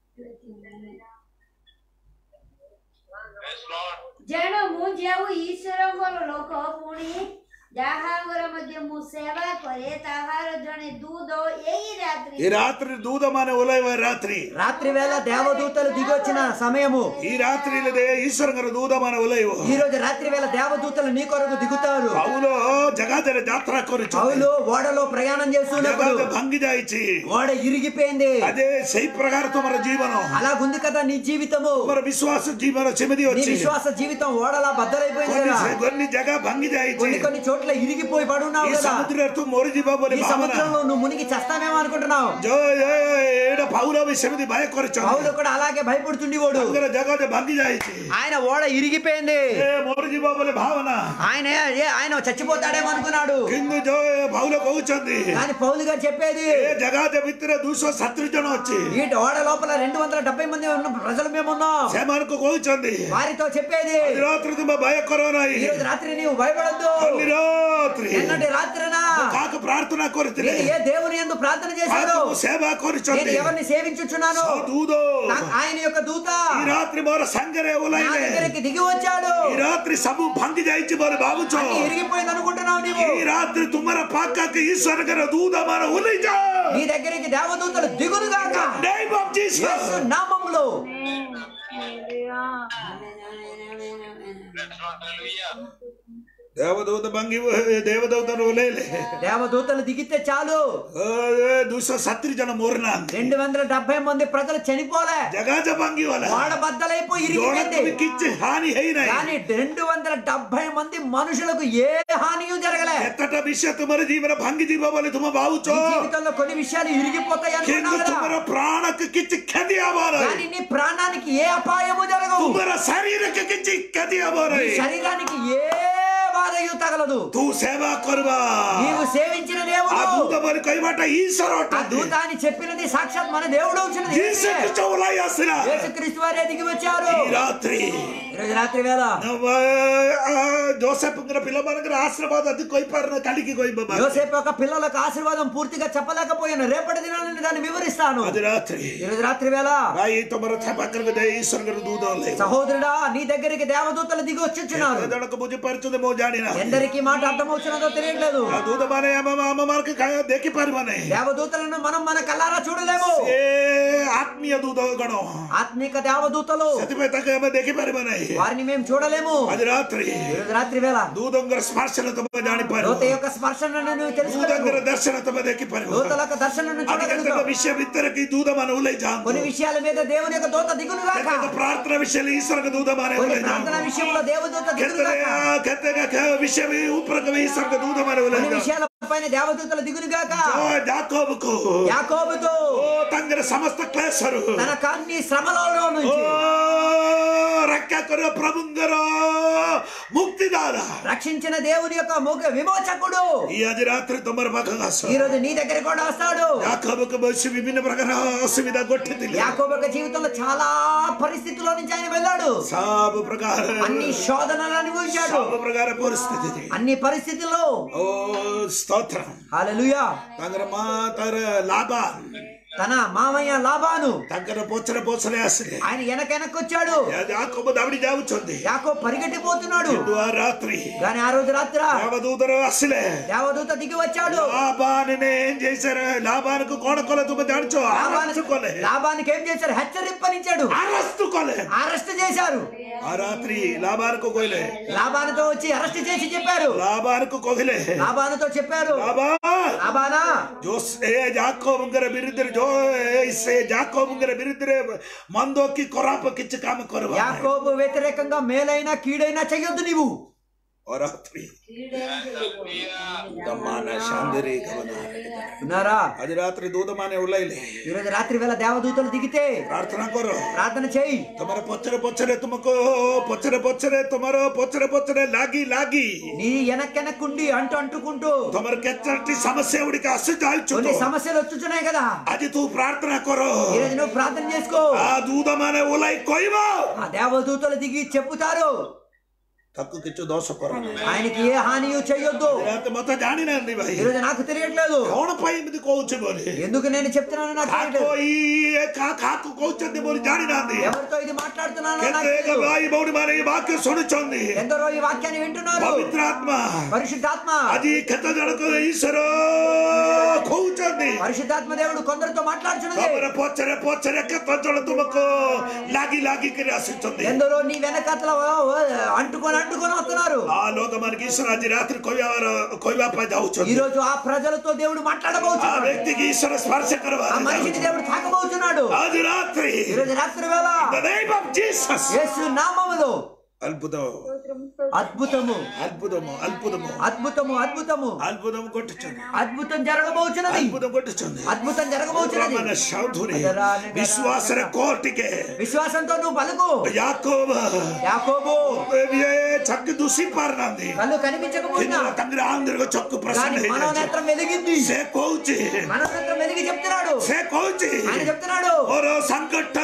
ଯେଣୁ ମୁଁ ଯେଉଁ ଈଶ୍ୱରଙ୍କର ଲୋକ ପୁଣି ଯାହାଙ୍କର ମଧ୍ୟ ମୁଁ ସେବା କରେ ତାହାର ଜଣେ ଦୂତ ଏହି ఈ ରାତ୍ରି రాత్రి దూదమాన ఉలయ రాత్రి రాత్రి వేళ దేవదూతలు దిగొచ్చిన సమయము ఈ రాత్రి ఈశ్వరంగర దూదమాన ఉలయ ఈ రోజు రాత్రి వేళ దేవదూతలు నీ కొరకు దిగుతారు పౌలో జగాదర జాత్ర కొరుచు పౌలు ఓడలో ప్రయాణం చేస్తున్నప్పుడు జగాద భంగి జాయిచి ఓడ ఇరిగిపోయింది అదే సై ప్రకారం తుమర జీవనం అలాగుంది కదా నీ జీవితము తుమర విశ్వాస జీవన చెమిది నీ వచ్చి విశ్వాస జీవితం ఓడలా బద్దలైపోయింది కొన్ని కదా కొన్ని జగ భంగి జాయిచి కొన్ని కొన్ని చోట్ల ఇరిగిపోయి పడున్నావు ఈ కదా సముద్రతో మొరి జీవ బోలి ఈ భావన సముద్రంలో నువ్వు మునిగి చేస్తామేమో అనుకుంటున్నావు జో ఏడ పౌలో చెమిది భయ కొరచు పౌలు కూడా అలాగే భయపడుతుండేవాడు అందర జగద భంగి జాయిచి ఆయన ఓడ ఇరిగిపోయింది ఏ మొరి జీవ బోలి భావన ఆయన ఏ ఆయన చచ్చిపోతాడేమో అనుకున్నాడు కింద జో పౌలో కହୁచంది కానీ పౌలు గారు చెప్పేది ఏ జగాద విత్తిర దూసో సత్రు జన వచ్చి ఈ ఓడ లోపల రెండు వందల డెబ్బై మంది ఉన్న ప్రజలు మేమున్నాం సేమనకు కହୁచంది వారితో చెప్పేది రాత్రి తుమ్మ భయ కరోనాయి ఈ రోజు రాత్రి నీవు భయపడద్దు కొన్నిరో రాత్రి నిన్నటి రాత్రిన కాకు ప్రార్థన కొరితే నేను ఏ దేవుని ఎందు ప్రార్థన చేశాను కాకు సేవ నేను కొరిచొంది ఎవరిని సేవించుచున్నాను దూదో నాకు ఆయన యొక్క దూత ఈ రాత్రి మోర సంగరే నా ఉలైలే దగ్గరికి దిగి వచ్చాడు ఈ రాత్రి సబు భంగి జాయించి మరి బాబుచో అన్ని ఇరిగిపోయింది అనుకుంటున్నావు నీవు ఈ రాత్రి తుమ్మర పాకకి ఈశ్వరగర దూద మన ఉలైజా నీ దగ్గరికి దేవదూతలు దిగునుగాక నేమ్ ఆఫ్ జీసస్ యేసు నామములో దేవదూత భంగి దేవదూతను ఉలైలే దేవదూతలు దిగితే చాలు దుస సత్రి జన మోర్నా రెండు వందల డెబ్బై మంది ప్రజలు చనిపోలే జగాజ భంగి వాళ్ళ వాడ బద్దలైపోయి ఇరిగిపోయింది జోడకు కిచ్చి హాని హైనాయి కానీ రెండు వందల డెబ్బై మంది మనుషులకు ఏ హానియు జరగలే ఎత్తట విషయ తుమర జీవన భంగి జీవ బలి తుమ నీ బావుచో జీవితంలో కొన్ని విషయాలు ఇరిగిపోతాయి కింద అనుకున్నావు కదా తుమర ప్రాణకు కిచ్చి కది ఆవారై కానీ నీ ప్రాణానికి ఏ అపాయము జరగవు తుమర శరీరಕ್ಕೆ కిచ్చి కది నీ ఆవారై శరీరానికి ఏ బాధయు తగలదు తూ సేవ కరువా నీవు సేవించిన ఆ దేవుడు దూత మరి కైమాట ఈశ్వర ఆ దూత అని చెప్పినది సాక్షాత్ మన దేవుడు వచ్చినది జీసస్ చౌలై అసల యేసుక్రీస్తు వారే దిగి వచ్చారు ఈ రాత్రి ఈరోజు రాత్రి వేళ నవ్వ జోసెఫ్ పిల్లమనగర ఆశ్రమాద అది కొయ్పారన కలిగి కొయ్ బాబా యోసేపు యొక్క పిల్లలకు ఆశీర్వాదం పూర్తిగా చెప్పలేకపోయాను రేపటి దినాన్ని దాన్ని వివరిస్తాను అది రాత్రి ఈరోజు రాత్రి వేళ రాయి తమర థపకర దే ఈశ్వర దూదోలే సహోదరుడా నీ దగ్గరికి దేవదూతలు దిగి వచ్చుచున్నారు దడకు బుజ్జి పరిచుదే మో జానినా ఎందరికి మాట అర్థమవుతున్నదో తెలియట్లేదు ఆ దూత మానే అమ్మ అమ్మ మనకి దేకి పరిమనే దేవదూతలను మనం మన కల్లారా చూడలేము ఏ ఆత్మీయ దూత గణం ఆత్మిక దేవదూతలు సతిపై తగ్గ అమ్మ దేకి పరిమనే వారిని మేము చూడలేము అది రాత్రి ఈరోజు రాత్రి వేళ దూదంగర స్పర్శన తమ జాని పరి దూత యొక్క స్పర్శను నువ్వు తెలుసుకోలేవు దూదంగర దర్శన తమ దేకి పరి దూతల యొక్క దర్శనను అధికంగా చూడగలుగుతావు విషయం ఇద్దరికి దూత మన ఉలై జాన్ కొన్ని విషయాల మీద దేవుని యొక్క దూత దిగునుగాక ప్రార్థన విషయం ఈశ్వర దూత మన కొన్ని ఉలై జాన్ ప్రార్థన విషయంలో దేవదూత ಕೆತ್ತನೆ దిగునుగాక ಕೆತ್ತಗ ವಿಷಯ ಉಪ್ರಕ ಈಶ್ವರ ದೂತ మన కొన్ని ఉలై విషయాల పైన దేవదూతలు దిగునుగాక జాకోబుకు యాకోబుతో ఓ తంగర సమస్త క్లేశరు తన కన్ని శ్రమలలో ఓ నుంచి రక్కకర ప్రభుంగర ముక్తిదార రక్షించిన దేవుని యొక్క ముఖ విమోచకుడు ఈ అది రాత్రి తొమ్మర భాగంగాಸ ఈ రోజు నీ దగ్గర కూడా వస్తాడు ಯಾಕೋಬಕ್ಕೆ ಬಸ್ಸು ವಿಭಿನ್ನ ಪ್ರಕಾರ ಅಸುವಿಧ ಗೊತ್ತಿದ್ದಿಲ್ಲ యాకోబు యొక్క జీవితంలో చాలా పరిస్థితుల్లో నుంచి ఆయన వెళ్ళాడు ಸಾಬು ಪ್ರಕಾರ అన్ని శోధనలు అనుభవించాడు ಸಾಬು ಪ್ರಕಾರ ಪರಿಸ್ಥಿತಿ ಇದೆ. అన్ని పరిస్థితుల్లో ಓ ಸ್ತೋತ್ರ హల్లెలూయా ತಂಗರ ಮಾತರ ಲಾಭ తన మామయ్య లాభాను ತಂಗರ ಪೋಚರ ಪೋಚನೆ ಹಸಿದೆ ఆయన వెనకెనకొచ్చాడు ಯಾಕೊಬ್ಬ ದವಡಿ ಜಾವುಚೊಂದಿ యాకో పరిగెట్టిపోతున్నాడు ಇದು ಆ ರಾತ್ರಿ కానీ ఆ రోజు రాత్రి దేవదూతరు అసలే దేవదూత దిగి వచ్చాడు లాభాన్ని ఏం చేశారు లాభానికి కోడకొల తుమ్మ దాడిచో అరస్తుకోలే లాభానికి ఏం చేశారు హెచ్చరింపనిచ్చాడు అరస్తుకోలే అరెస్ట్ చేశారు ఆ రాత్రి లాభానికి కోయలే లాభానితో వచ్చి అరెస్ట్ చేసి చెప్పారు లాభానికి కోగిలే లాభానితో చెప్పారు లాభా లాభానా ಜೋಸ್ ಏ ಜಾಕೋಬಂಗರ ಬಿರುದ್ದರೆ ಜೋ ಏ ಜಾಕೋಬಂಗರ ಬಿರುದ್ದರೆ ಮಂದೋಕಿ ಕೊರಾಪ ಕಿಚ್ಚ ಕಾಮ ಕೊರವ యాకోబు వ్యతిరేకంగా మేలైనా కీడైనా చెయ్యొద్దు నీవు ಆ ರಾತ್ರಿ ದಮ್ಮಾನ ಶಾಂದಿರಿ ಗಮನ ఉన్నారా అది రాత్రి దూతమానే ఉల్లైలే ఈరోజు రాత్రి వేళ దేవదూతలు దిగితే ಪ್ರಾರ್ಥನಾ ಕೊರು ప్రార్థన చేయి ತುಮರ ಪೊಚ್ಚರೆ ಪೊಚ್ಚರೆ ತುಮಕೋ ಪೊಚ್ಚರೆ ಪೊಚ್ಚರೆ ತುಮರ ಪೊಚ್ಚರೆ ಪೊಚ್ಚರೆ లాగి లాగి నీ వెనక్కెనక్కుండి అంటూ అంటుకుంటూ ತುಮರ ಕೆಚ್ಚಟಿ ಸಮಸ್ಯೆ ಹುಡುಕ ಹಸು ಚಾಲ್ಚು కొన్ని సమస్యలు వచ్చుతున్నాయి కదా అది తూ ప్రార్థన కొరు ఈ రోజు నువ్వు ప్రార్థన చేసుకో ఆ దూతమానే ఉలై కొయ్యవో ఆ దేవదూతలు దిగి చెప్పుతారు తక్కు కిచ్చు దోష కొరు ఆయనకి ఏ హానియు చెయ్యొద్దు రాత్రి మొత్తం జానినండి భాయ్ ఈరోజు నాకు తెలియట్లేదు కౌన పై మీద కోవచ్చు బోలి ఎందుకు నేను చెప్తున్నాను నాకు కాకో తెలియట్లేదు ఈ కా- కాకు కోచంది బోలి జానినాంది ఎవరితో ఇది మాట్లాడుతున్నానో నాకు ಕೆತ್ತೇಗ తెలియదు. ಬಾಯಿ ಬೌಡಿ ಮಾನೆ ಈ ವಾಕ್ಯ ಸುಣಿಚೊಂದಿ ఎందరో ఈ వాక్యాన్ని వింటున్నారు పవిత్రాత్మ పరిశుద్ధాత్మ అది ಕೆತ್ತ జడకు ఈశ్వర కోచంది పరిశుద్ధాత్మ దేవుడు కొందరితో మాట్లాడుచున్నది తమర పొచ్చరే పొచ్చరే ಕೆತ್ತ జడ తుమకు లాగి లాగి కిరి ఆశిస్తుంది ఎందరో నీ వెనకతల అంటుకొని అంటుకొని వస్తున్నారు ఆ లోక మనకి ఈశ్వర అది రాత్రి కొయ్యార కొయ్యాప ఈ జావుచుంది రోజు ఆ ప్రజలతో దేవుడు ఆ మాట్లాడబోతున్నాడు వ్యక్తికి ఈశ్వర స్పర్శ ఆ కరవాలి మనిషిని దేవుడు తాకబోతున్నాడు అది రాత్రి ఈ రోజు రాత్రి వేళ The name of Jesus. యేసు నామములో అద్భుతం అద్భుతము అద్భుతము అద్భుతము అద్భుతము అద్భుతము అద్భుతం కొట్టుచుంది అద్భుతం జరగబోచున్నది అద్భుతం కొట్టుచుంది అద్భుతం జరగబోచున్నది మన శౌధుని విశ్వాసర కోటిಗೆ విశ్వాసంతో నువ్వు పలుకు ಯಾಕೋಬ యాకోబు చక్కు దూసి పారనాంది కళ్ళు కనిపించకపోయినా కింద తండ్రి ఆంధ్రకు చక్కు కానీ ప్రసన్న మనోనేత్రం వెలిగింది సే కోచి మనోనేత్రం వెలిగి చెప్తున్నాడు సే కోచి ఆయన చెప్తున్నాడు ఓరో సంకట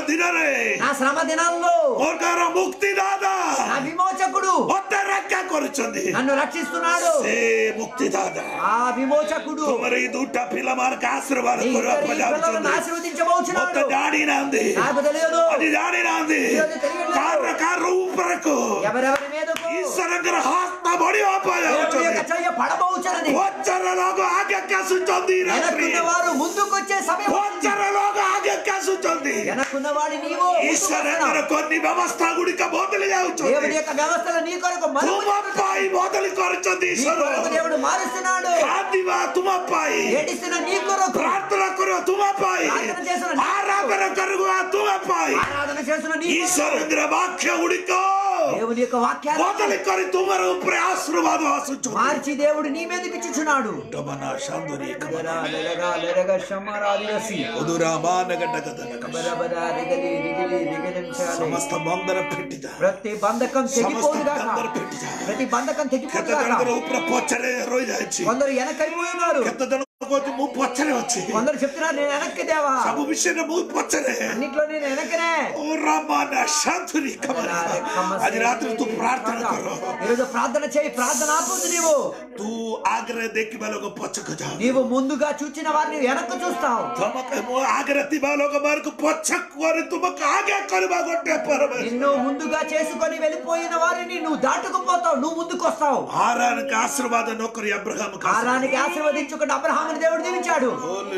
ದಿನರೇ నా శ్రమ దినాల్లో ମୋରକାର ମୁକ୍ତିଦାତା నా విమోచకుడు ମତେ ରକ୍ଷା କରୁଛନ୍ତି నన్ను రక్షిస్తున్నాడు ସେ ମୁକ୍ତିଦାତା ఆ విమోచకుడు ତୁମର ଏଇ ଦୁଇଟା ପିଲାମାନଙ୍କୁ ଆଶୀର୍ବାଦ నీ କରିବାକୁ ఇద్దరు ఈ పిల్లలను ଯାଉଛନ୍ତି ఆశీర్వదించబోచున్నాడు ମତେ ଜାଣିନାହାନ୍ତି నాకు తెలియదు ଆଜି ଜାଣିନାହାନ୍ତି କାର କାର ଉପରକୁ ఎవరెవరి మీదకు ଈଶ୍ୱରଙ୍କର ହସ୍ତ ବଢିବା ପାଇଁ దేవుని యొక్క ଯାଉଛନ୍ତି చెయ్య పడబోచున్నది ପଚାର ଲୋକ ଆଗକୁ ଆସୁଛନ୍ତି ରାତ୍ରି వెనక్కున్న వారు ముందుకు వచ్చే సమయం ఉంది. ପଚାର ଲୋକ ଆଗକୁ ଆସୁଛନ୍ତି వెనక్కున్న వాడి నీవు ముందుకు ଈଶ୍ୱରଙ୍କର వస్తున్నావు. కొన్ని ବ୍ୟବସ୍ଥା ଗୁଡ଼ିକ ବଦଳି దేవుని ଯାଉଛନ୍ତି యొక్క వ్యవస్థలు నీ కొరకు ତୁମ మలుపు ପାଇଁ ବଦଳି କରୁଛନ୍ତି నీ ଈଶ୍ୱର కొరకు దేవుడు మారుస్తున్నాడు କାନ୍ଦିବା ତୁମ ପାଇଁ ఏడిస్తున్న నీ కొరకు ପ୍ରାର୍ଥନା କରିବ ତୁମ ପାଇଁ ప్రార్థన చేస్తున్న నీ ଆରାଧନା କରିବା ତୁମ ପାଇଁ ఆరాధన చేస్తున్న నీ కొరకు. ଈଶ୍ୱରଙ୍କର ବାକ୍ୟ ଗୁଡ଼ିକ దేవుని యొక్క వాక్యాలు ବଦଳି କରି ତୁମର ଉପରେ ଆଶୀର୍ବାଦ ଆସୁଛନ୍ତି మార్చి దేవుడు నీ మీదకి ఇచ్చుచున్నాడు ଡମନା ସାନ୍ଦରୀ లెరగా, లెరగా, లెరగా, శమరాదియసి. ఉదురామానగడ్డగదన కబరబరా, రిగలి, రిగిలి, రిగిలించాలి. సమస్త బంధన పెట్టిద ప్రతి బంధకం సమస్త తెగిపోదుగాక బంధన పెట్టిద ప్రతి బంధకం କେତେ తెగిపోదుగాక ଜଣଙ୍କର ଉପରେ ପଛରେ ରହିଯାଇଛି కొందరు వెనకైపోయి ఉన్నారు କେତେ ଜଣ କହୁଛି ମୁଁ ପଛରେ ଅଛି కొందరు చెప్తున్నారు నేను వెనక్కి దేవా ସବୁ ବିଷୟରେ ମୁଁ ପଛରେ అన్నిట్లో నేను వెనకనే ଓ ରାମାନ ଶାନ୍ତୁରି କମରା ଆଜି ରାତିରେ ତୁ ପ୍ରାର୍ଥନା କର ఈరోజు ప్రార్థన చేయి ప్రార్థన ఆపొద్దు నీవు ତୁ ଆଗରେ ଦେଖିବା ଲୋକ ପଛକୁ ଯାଅ నీవు ముందుగా చూచిన వారిని వెనక్కు చూస్తావు ତମକୁ ମୋ ଆଗରେ ଥିବା ଲୋକମାନଙ୍କୁ ପଛକୁ କରି ତୁମକୁ ଆଗେ କରିବା ଗୋଟେ ପରମେଶ୍ୱର నిన్ను ముందుగా చేసుకొని వెళ్ళిపోయిన వారిని నువ్వు దాటుకుపోతావు నువ్వు ముందుకు వస్తావు ఆరానికి ఆశీర్వాద నొక్కరు అబ్రహాం కాలానికి ఆశీర్వదించుకుంటూ అబ్రహాముని దేవుడు దీవించాడు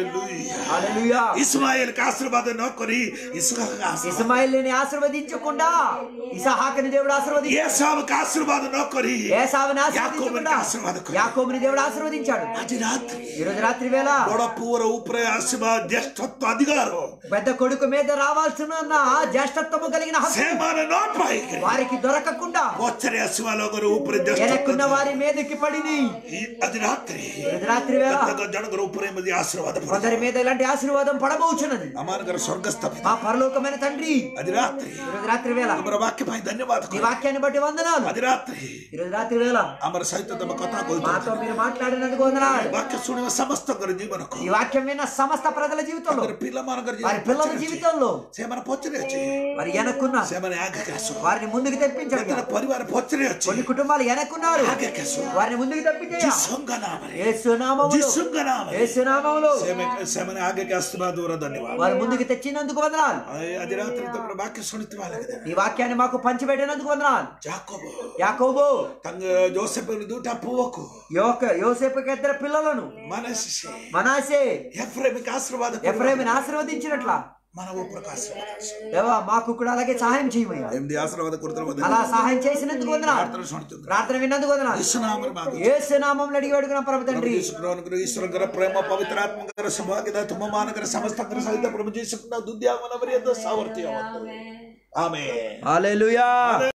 హల్లెలూయా ఇస్మాయిల్ కి ఆశీర్వాద నొక్కరి ఇస్హాక్ ఇస్మాయిల్ని ఆశీర్వదించకుండా ఇసహాకుని దేవుడు ఆశీర్వదించాడు ఏసావుకి ఆశీర్వాద నొక్కరి ఏసావుని యాకోబుని ఆశీర్వదించకుండా ఆశీర్వాద కొడు. యాకోబుని దేవుడు ఆశీర్వదించాడు ଆଜି ରାତ୍ରି ఈ రోజు రాత్రి వేళ ବଡ ପୁଅର ଉପରେ ଆସିବା ଜ୍ୟେଷ୍ଠତ୍ୱ ଅଧିକାର పెద్ద కొడుకు మీద రావాల్సిన జ్యేష్ఠత్వము కలిగిన హక్కు ସେମାନେ ନ ପାଇକରି వారికి దొరకకుండా ପଛରେ ଆସିବା ଲୋକର ଉପରେ వెనక్కున్న ଜ୍ୟେଷ୍ଠତ୍ୱ వారి మీదకి పడిని ఈ- ଆଜି ରାତ୍ରି ఈ రోజు రాత్రి వేళ କେତେକ ଜଣଙ୍କର ଉପରେ ମଧ୍ୟ ଆଶୀର୍ବାଦ ପଡିବ కొందరి మీద ఇలాంటి ఆశీర్వాదం పడబోచున్నది ଆମମାନଙ୍କର ସ୍ୱର୍ଗସ୍ଥ ପିତା మా పరలోకమైన తండ్రి ଆଜି ରାତ୍ରି ఈ రోజు రాత్రి వేళ ତମର ବାକ୍ୟ ପାଇଁ ଧନ୍ୟବାଦ నీ କର వాక్యాన్ని బట్టి వందనాలు ଆଜି ରାତ୍ରି ఈ రోజు రాత్రి వేళ ଆମର ସହିତ ତମ କଥା କହୁଛ మాతో మీరు మాట్లాడినందుకు వందనాలు ବାକ୍ୟ ଶୁଣିବା ସମସ୍ତଙ୍କର ଜୀବନକୁ ఈ వాక్యం విన్న సమస్త ప్రజల జీవితంలో ତାଙ୍କର ପିଲାମାନଙ୍କର వారి ଜୀବନ పిల్లల ପଛରେ ଅଛି। జీవితంలో ସେମାନେ ପଛରେ ଅଛି వారి వెనక్కున్న ସେମାନେ ଆଗକୁ ଆସୁ వారిని ముందుకు తెప్పించండి କେତେଟା ପରିବାର ପଛରେ ଅଛି కొన్ని కుటుంబాలు వెనక్కున్నారు ଆଗକୁ ଆସୁ వారిని ముందుకు తెప్పించేయ ଯୀଶୁଙ୍କ ନାମରେ ఏసునామములో ଯୀଶୁଙ୍କ ନାମରେ ఏసునామములో ସେମାନେ- ସେମାନେ ଆଗକୁ ଆସୁଥିବା ଦୂର ଧନ୍ୟବାଦ వారి ముందుకు తెచ్చినందుకు వందనాలు ଆଏ ଆଜି ରାତିରେ ତମର ବାକ୍ୟ ଶୁଣିଥିବା ଲାଗିದೆ ఈ వాక్యాన్ని మాకు పంచిపెట్టినందుకు వందనాలు ଯାକବ యాకోబు ତାଙ୍କ ଜୋସେଫ ଦୁଇଟା ପୁଅକୁ యోక యోసేపుకి ఇద్దరు పిల్లలను ମାନେ ସେ మనాసే ఎఫ్రేమికి ఆశీర్వాద కొడు. ఎఫ్రేమిని ఆశీర్వదించినట్ల మన ఉపరకు ఆశీర్వాద దేవా మాకు కూడా అలాగే సహాయం చేయమయ్యా ఎనిమిది ఆశీర్వాద కొడుతున్న అలా సహాయం చేసినందుకు వందనాలు ప్రార్థన ଶୁଣିଛନ୍ତି ప్రార్థన విన్నందుకు వందనాలు యేసునామରେ మాకు ఏసునామంలో అడిగి అడుగున పరమ తండ్రి ଈଶ୍ୱରଙ୍କର ଈଶ୍ୱରଙ୍କର ପ୍ରେମ ପବିତ୍ରାତ୍ମଙ୍କର ସୌଭାଗ୍ୟତା ତୁମମାନଙ୍କର ସମସ୍ତଙ୍କର ସହିତ ପ୍ରଭୁ ଯୀଶୁଙ୍କ ଦୁଦ୍ୟା ମନ ସାମର୍ଥ୍ୟ ଆମେ హల్లెలూయా